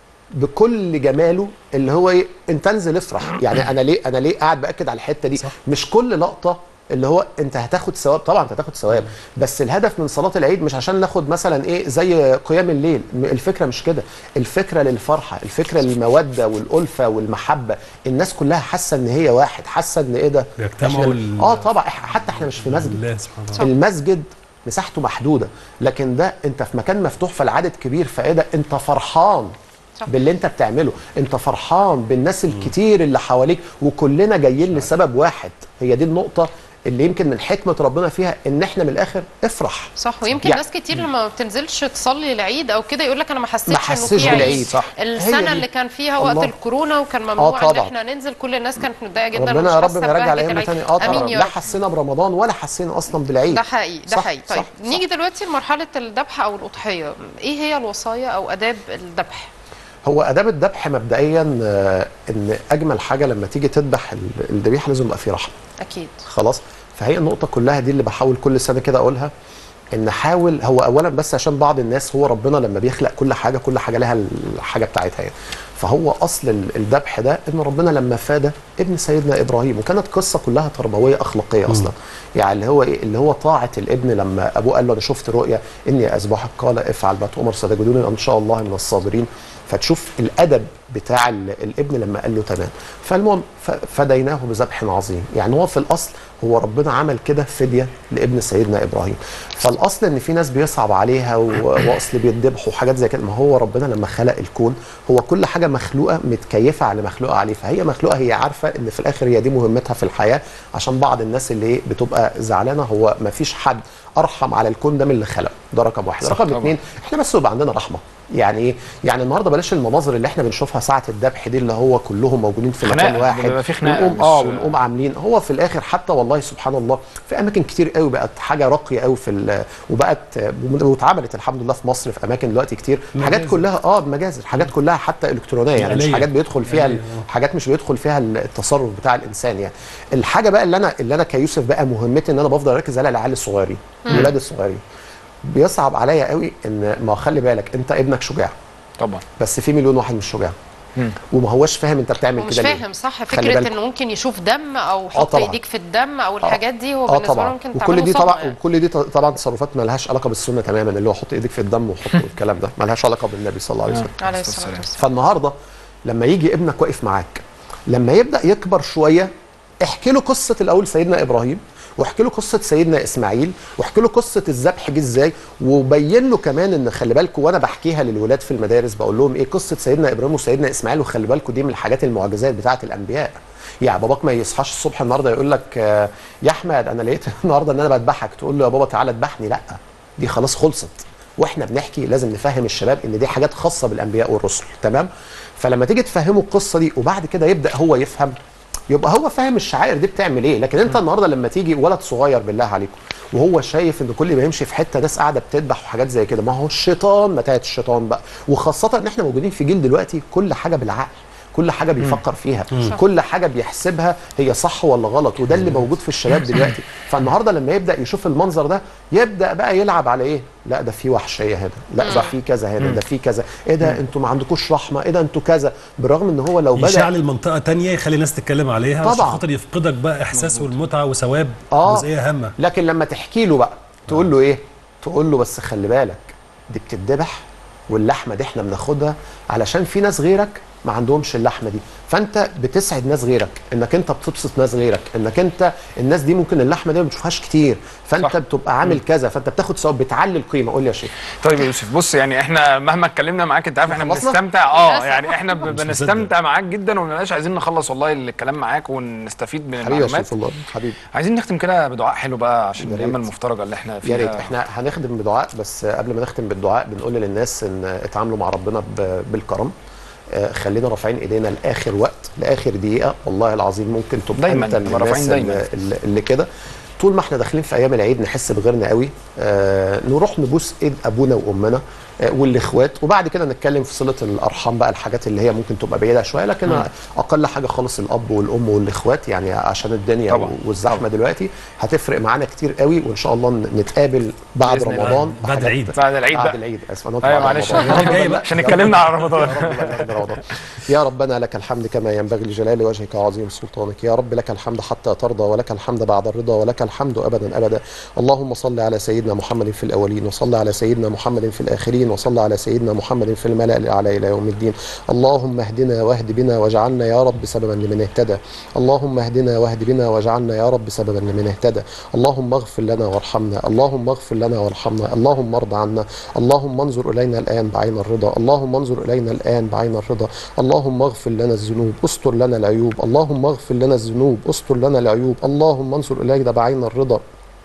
بكل جماله اللي هو ايه انت انزل افرح يعني انا ليه انا ليه قاعد باكد على الحته دي صح. مش كل لقطه اللي هو انت هتاخد ثواب طبعا انت هتاخد ثواب بس الهدف من صلاه العيد مش عشان ناخد مثلا ايه زي قيام الليل م- الفكره مش كده الفكره للفرحه الفكره للموده والالفه والمحبه الناس كلها حاسه ان هي واحد حاسه ان ايه ده بيجتمعوا إحنا- ال- اه طبعا إح- حتى احنا مش في مسجد الله سبحانه وتعالى المسجد مساحته محدوده لكن ده انت في مكان مفتوح فالعدد كبير فايه ده انت فرحان صح. باللي انت بتعمله انت فرحان بالناس الكتير اللي حواليك وكلنا جايين لسبب واحد هي دي النقطه اللي يمكن من حكمه ربنا فيها ان احنا من الاخر افرح صح ويمكن يعني- ناس كتير لما ما بتنزلش تصلي العيد او كده يقول لك انا ما حسيتش ما انه حسيتش في عيد بالعيد، صح. هي السنه دي. اللي كان فيها وقت الله. الكورونا وكان ممنوع ان طبعا. احنا ننزل كل الناس كانت متضايقه جدا ربنا ومش يا رب حاسة ما يرجع ببهجة الايام العيد. تاني اه طبعا امين يا لا رب حسينا برمضان ولا حسينا اصلا بالعيد ده حقيقي ده صح، حقيقي صح، طيب صح. نيجي دلوقتي لمرحله الذبح او الاضحيه ايه هي الوصايا او اداب الذبح هو اداب الذبح مبدئيا آه، ان اجمل حاجه لما تيجي تذبح ال- الذبيحه لازم يبقى فيه رحمه اكيد خلاص فهي النقطة كلها دي اللي بحاول كل سنة كده أقولها إن حاول هو أولا بس عشان بعض الناس هو ربنا لما بيخلق كل حاجة كل حاجة لها الحاجة بتاعتها يعني فهو أصل ال- الذبح ده إن ربنا لما فاد ابن سيدنا إبراهيم وكانت قصة كلها تربوية أخلاقية أصلا يعني اللي هو إيه اللي هو طاعة الابن لما أبوه قال له أنا شفت رؤيا إني أذبحك قال افعل ما تؤمر ستجدوني إن شاء الله من الصابرين فتشوف الادب بتاع ال- الابن لما قال له تمام فالمهم ف- فديناه بذبح عظيم يعني هو في الاصل هو ربنا عمل كده فديه لابن سيدنا ابراهيم فالاصل ان في ناس بيصعب عليها و- واصل بيتذبحوا وحاجات زي كده ما هو ربنا لما خلق الكون هو كل حاجه مخلوقه متكيفه على اللي مخلوقه عليه فهي مخلوقه هي عارفه ان في الاخر هي دي مهمتها في الحياه عشان بعض الناس اللي إيه بتبقى زعلانه هو ما فيش حد ارحم على الكون ده من اللي خلقه ده رقم واحد رقم طبعاً. اثنين احنا بس يبقى عندنا رحمه يعني ايه يعني النهارده بلاش المناظر اللي احنا بنشوفها ساعه الذبح دي اللي هو كلهم موجودين في خناقة، مكان واحد بيبقى في خناقة، ونقوم اه مش- ونقوم عاملين هو في الاخر حتى والله سبحان الله في اماكن كتير قوي بقت حاجه راقيه قوي في ال- وبقت واتعملت الحمد لله في مصر في اماكن دلوقتي كتير حاجات مجازر. كلها اه مجازر حاجات كلها حتى الكترونيه يعني مش آلية. حاجات بيدخل فيها ال- آلية، آه. حاجات مش بيدخل فيها التصرف بتاع الانسان يعني الحاجه بقى اللي انا اللي انا كيوسف بقى مهمتي ان انا بفضل اركز على العيال الصغيرين الولاد الصغيرين بيصعب عليا قوي ان ما خلي بالك انت ابنك شجاع طبعا بس في مليون واحد مش شجاع مم. وما هوش فاهم انت بتعمل ومش كده ليه فاهم صح خلي فكره بالك. انه ممكن يشوف دم او حط طبعاً. ايديك في الدم او الحاجات دي هو اه بالنسبه له طبعا ممكن وكل تعمله دي صدمة طبعا يعني. وكل دي ط- طبعا تصرفات ما لهاش علاقه بالسنه تماما اللي هو حط ايدك في الدم وحط الكلام ده ما لهاش علاقه بالنبي صلى الله عليه وسلم عليه الصلاه والسلام فالنهارده لما يجي ابنك واقف معاك لما يبدا يكبر شويه احكي له قصه الاول سيدنا ابراهيم واحكي له قصه سيدنا اسماعيل واحكي له قصه الذبح جه ازاي وبين له كمان ان خلي بالكم وانا بحكيها للولاد في المدارس بقول لهم ايه قصه سيدنا ابراهيم وسيدنا اسماعيل وخلي بالكم دي من الحاجات المعجزات بتاعه الانبياء يعني باباك ما يصحاش الصبح النهارده يقول لك آه، يا احمد انا لقيت النهارده ان انا بذبحك تقول له يا بابا تعالى اذبحني لا دي خلاص خلصت واحنا بنحكي لازم نفهم الشباب ان دي حاجات خاصه بالانبياء والرسل تمام فلما تيجي تفهمه القصه دي وبعد كده يبدا هو يفهم يبقى هو فاهم الشعائر دي بتعمل ايه لكن انت النهارده لما تيجي ولد صغير بالله عليكم وهو شايف ان كل ما يمشي في حته ناس قاعده بتذبح وحاجات زي كده ما هو الشيطان متاهه الشيطان بقى وخاصه ان احنا موجودين في جيل دلوقتي كل حاجه بالعقل كل حاجه بيفكر فيها مم. كل حاجه بيحسبها هي صح ولا غلط وده اللي موجود في الشباب دلوقتي فالنهارده لما يبدا يشوف المنظر ده يبدا بقى يلعب على ايه لا ده في وحشيه هنا لا ده في كذا هنا ده في كذا ايه ده انتوا ما عندكوش رحمه ايه ده انتوا كذا بالرغم ان هو لو بدا يشعل المنطقه تانية يخلي الناس تتكلم عليها عشان طبعاً. خاطر يفقدك بقى احساس والمتعه وثواب آه. جزئيه هامه لكن لما تحكي له بقى تقول له ايه تقول له بس خلي بالك دي بتتذبح واللحمه دي احنا بناخدها علشان في ناس غيرك ما عندهمش اللحمه دي فانت بتسعد ناس غيرك انك انت بتبسط ناس غيرك انك انت الناس دي ممكن اللحمه دي ما بتشوفهاش كتير فانت صح. بتبقى عامل كذا فانت بتاخد ثواب بتعلي القيمه قول لي يا شيخ طيب يا يوسف بص يعني احنا مهما اتكلمنا معاك انت عارف احنا خلصنا؟ بنستمتع اه للأسف. يعني احنا ب- مش بنستمتع معاك جدا وما بنبقاش عايزين نخلص والله الكلام معاك ونستفيد من حبيبي يا المعلومات شيخ الله حبيبي عايزين نختم كده بدعاء حلو بقى عشان يا الايام ريت. المفترجه اللي احنا فيها يا ريت احنا هنخدم بدعاء بس قبل ما نختم بالدعاء بنقول للناس ان اتعاملوا مع ربنا ب- بالكرم آه، خلينا رافعين ايدينا لاخر وقت لاخر دقيقه والله العظيم ممكن تبقى دايماً، انت من نبقى رافعين الناس دايماً. اللي, اللي- اللي كده طول ما احنا داخلين في ايام العيد نحس بغيرنا قوي آه نروح نبوس ايد ابونا وامنا آه والاخوات وبعد كده نتكلم في صله الارحام بقى الحاجات اللي هي ممكن تبقى بعيده شويه لكن مم. اقل حاجه خالص الاب والام والاخوات يعني عشان الدنيا طبعاً. والزحمه دلوقتي هتفرق معانا كتير قوي وان شاء الله نتقابل بعد بإذن الله. رمضان بعد العيد. بعد العيد بعد بقى. العيد اسف انا قلت ايوه بعد معلش رمضان. الرمضان الجاي بقى عشان اتكلمنا على رمضان رمضان. يا ربنا لك الحمد كما ينبغي لجلال وجهك وعظيم سلطانك يا رب لك الحمد حتى ترضى ولك الحمد بعد الرضا ولك الحمد ابدا ابدا اللهم صل على سيدنا محمد في الاولين وصل على سيدنا محمد في الاخرين وصل على سيدنا محمد في الملأ الاعلى الى يوم الدين اللهم اهدنا واهد بنا واجعلنا يا رب سببا لمن اهتدى اللهم اهدنا واهد بنا واجعلنا يا رب سببا لمن اهتدى اللهم اغفر لنا وارحمنا اللهم اغفر لنا وارحمنا اللهم ارض عنا اللهم انظر الينا الان بعين الرضا اللهم انظر الينا الان بعين الرضا اللهم اغفر لنا الذنوب استر لنا العيوب اللهم اغفر لنا الذنوب استر لنا العيوب اللهم انظر الينا بعين الرضا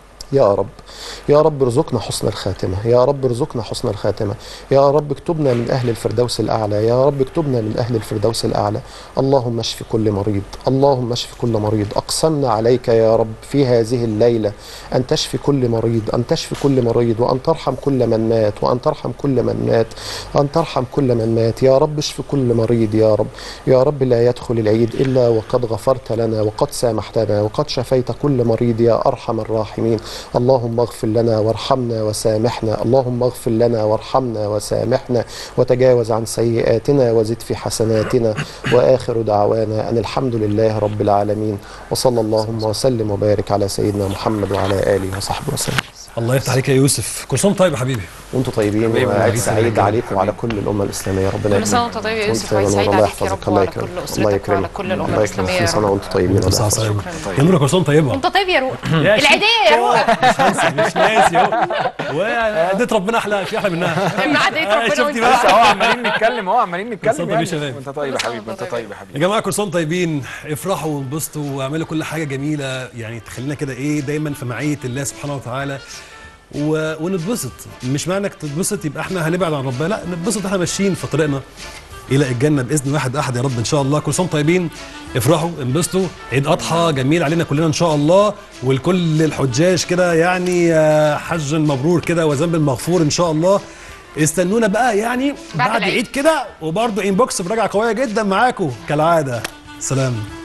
يا رب يا رب ارزقنا حسن الخاتمة يا رب ارزقنا حسن الخاتمة يا رب اكتبنا من أهل الفردوس الأعلى يا رب اكتبنا من أهل الفردوس الأعلى اللهم اشف كل مريض اللهم اشف كل مريض أقسمنا عليك يا رب في هذه الليلة أن تشفي كل مريض أن تشفي كل مريض وأن ترحم كل من مات وأن ترحم كل من مات وأن ترحم كل من مات يا رب اشف كل مريض يا رب يا رب لا يدخل العيد إلا وقد غفرت لنا وقد سامحتنا وقد شفيت كل مريض يا أرحم الراحمين اللهم اغفر لنا وارحمنا وسامحنا اللهم اغفر لنا وارحمنا وسامحنا وتجاوز عن سيئاتنا وزد في حسناتنا واخر دعوانا ان الحمد لله رب العالمين وصلى اللهم وسلم وبارك على سيدنا محمد وعلى اله وصحبه وسلم الله يفتح عليك يا يوسف كل سنه وأنت طيب يا حبيبي وانتم طيبين حبيبي، وعيد حبيبي، سعيد حبيبي. عليكم وعلى كل الامه الاسلاميه ربنا كل سنة وأنت طيب يا يوسف، وأنت وعيد سعيد الله عليك يا يحفظك رب الله وعلى يكرمك كل الله أسرتك وعلى يكرمك كل الأمة الله يكرمك الإسلامية كل يا سنه رب. وانتم طيبين كل سنة الله وأنت يحفظك. طيب. يا نورة كل سنه وأنت طيبه أنت طيب يا روح يا شيخ. العيدية يا روح مش ناسي مش ناسي اهو واديت ربنا احلى في احلى منها من عادية ربنا شفتي وأنت بقى بس اهو عمالين نتكلم اهو عمالين كل سنة نتكلم وأنت يعني يا شباب. وانت طيب يا حبيبي انت طيب يا حبيبي يا جماعه كل سنه وأنتم طيبين افرحوا وانبسطوا واعملوا كل حاجه جميله يعني تخلينا كده ايه دايما في معيه الله سبحانه وتعالى و... ونتبسط مش معنى انك تتبسط يبقى احنا هنبعد عن ربنا لا نتبسط احنا ماشيين في طريقنا الى الجنه باذن واحد احد يا رب ان شاء الله كل سنه وأنتم طيبين افرحوا انبسطوا عيد اضحى جميل علينا كلنا ان شاء الله ولكل الحجاج كده يعني آه، حج مبرور كده وذنب مغفور ان شاء الله استنونا بقى يعني بعد بعد العيد. عيد كده وبرضه انبوكس براجعه قويه جدا معاكم كالعاده سلام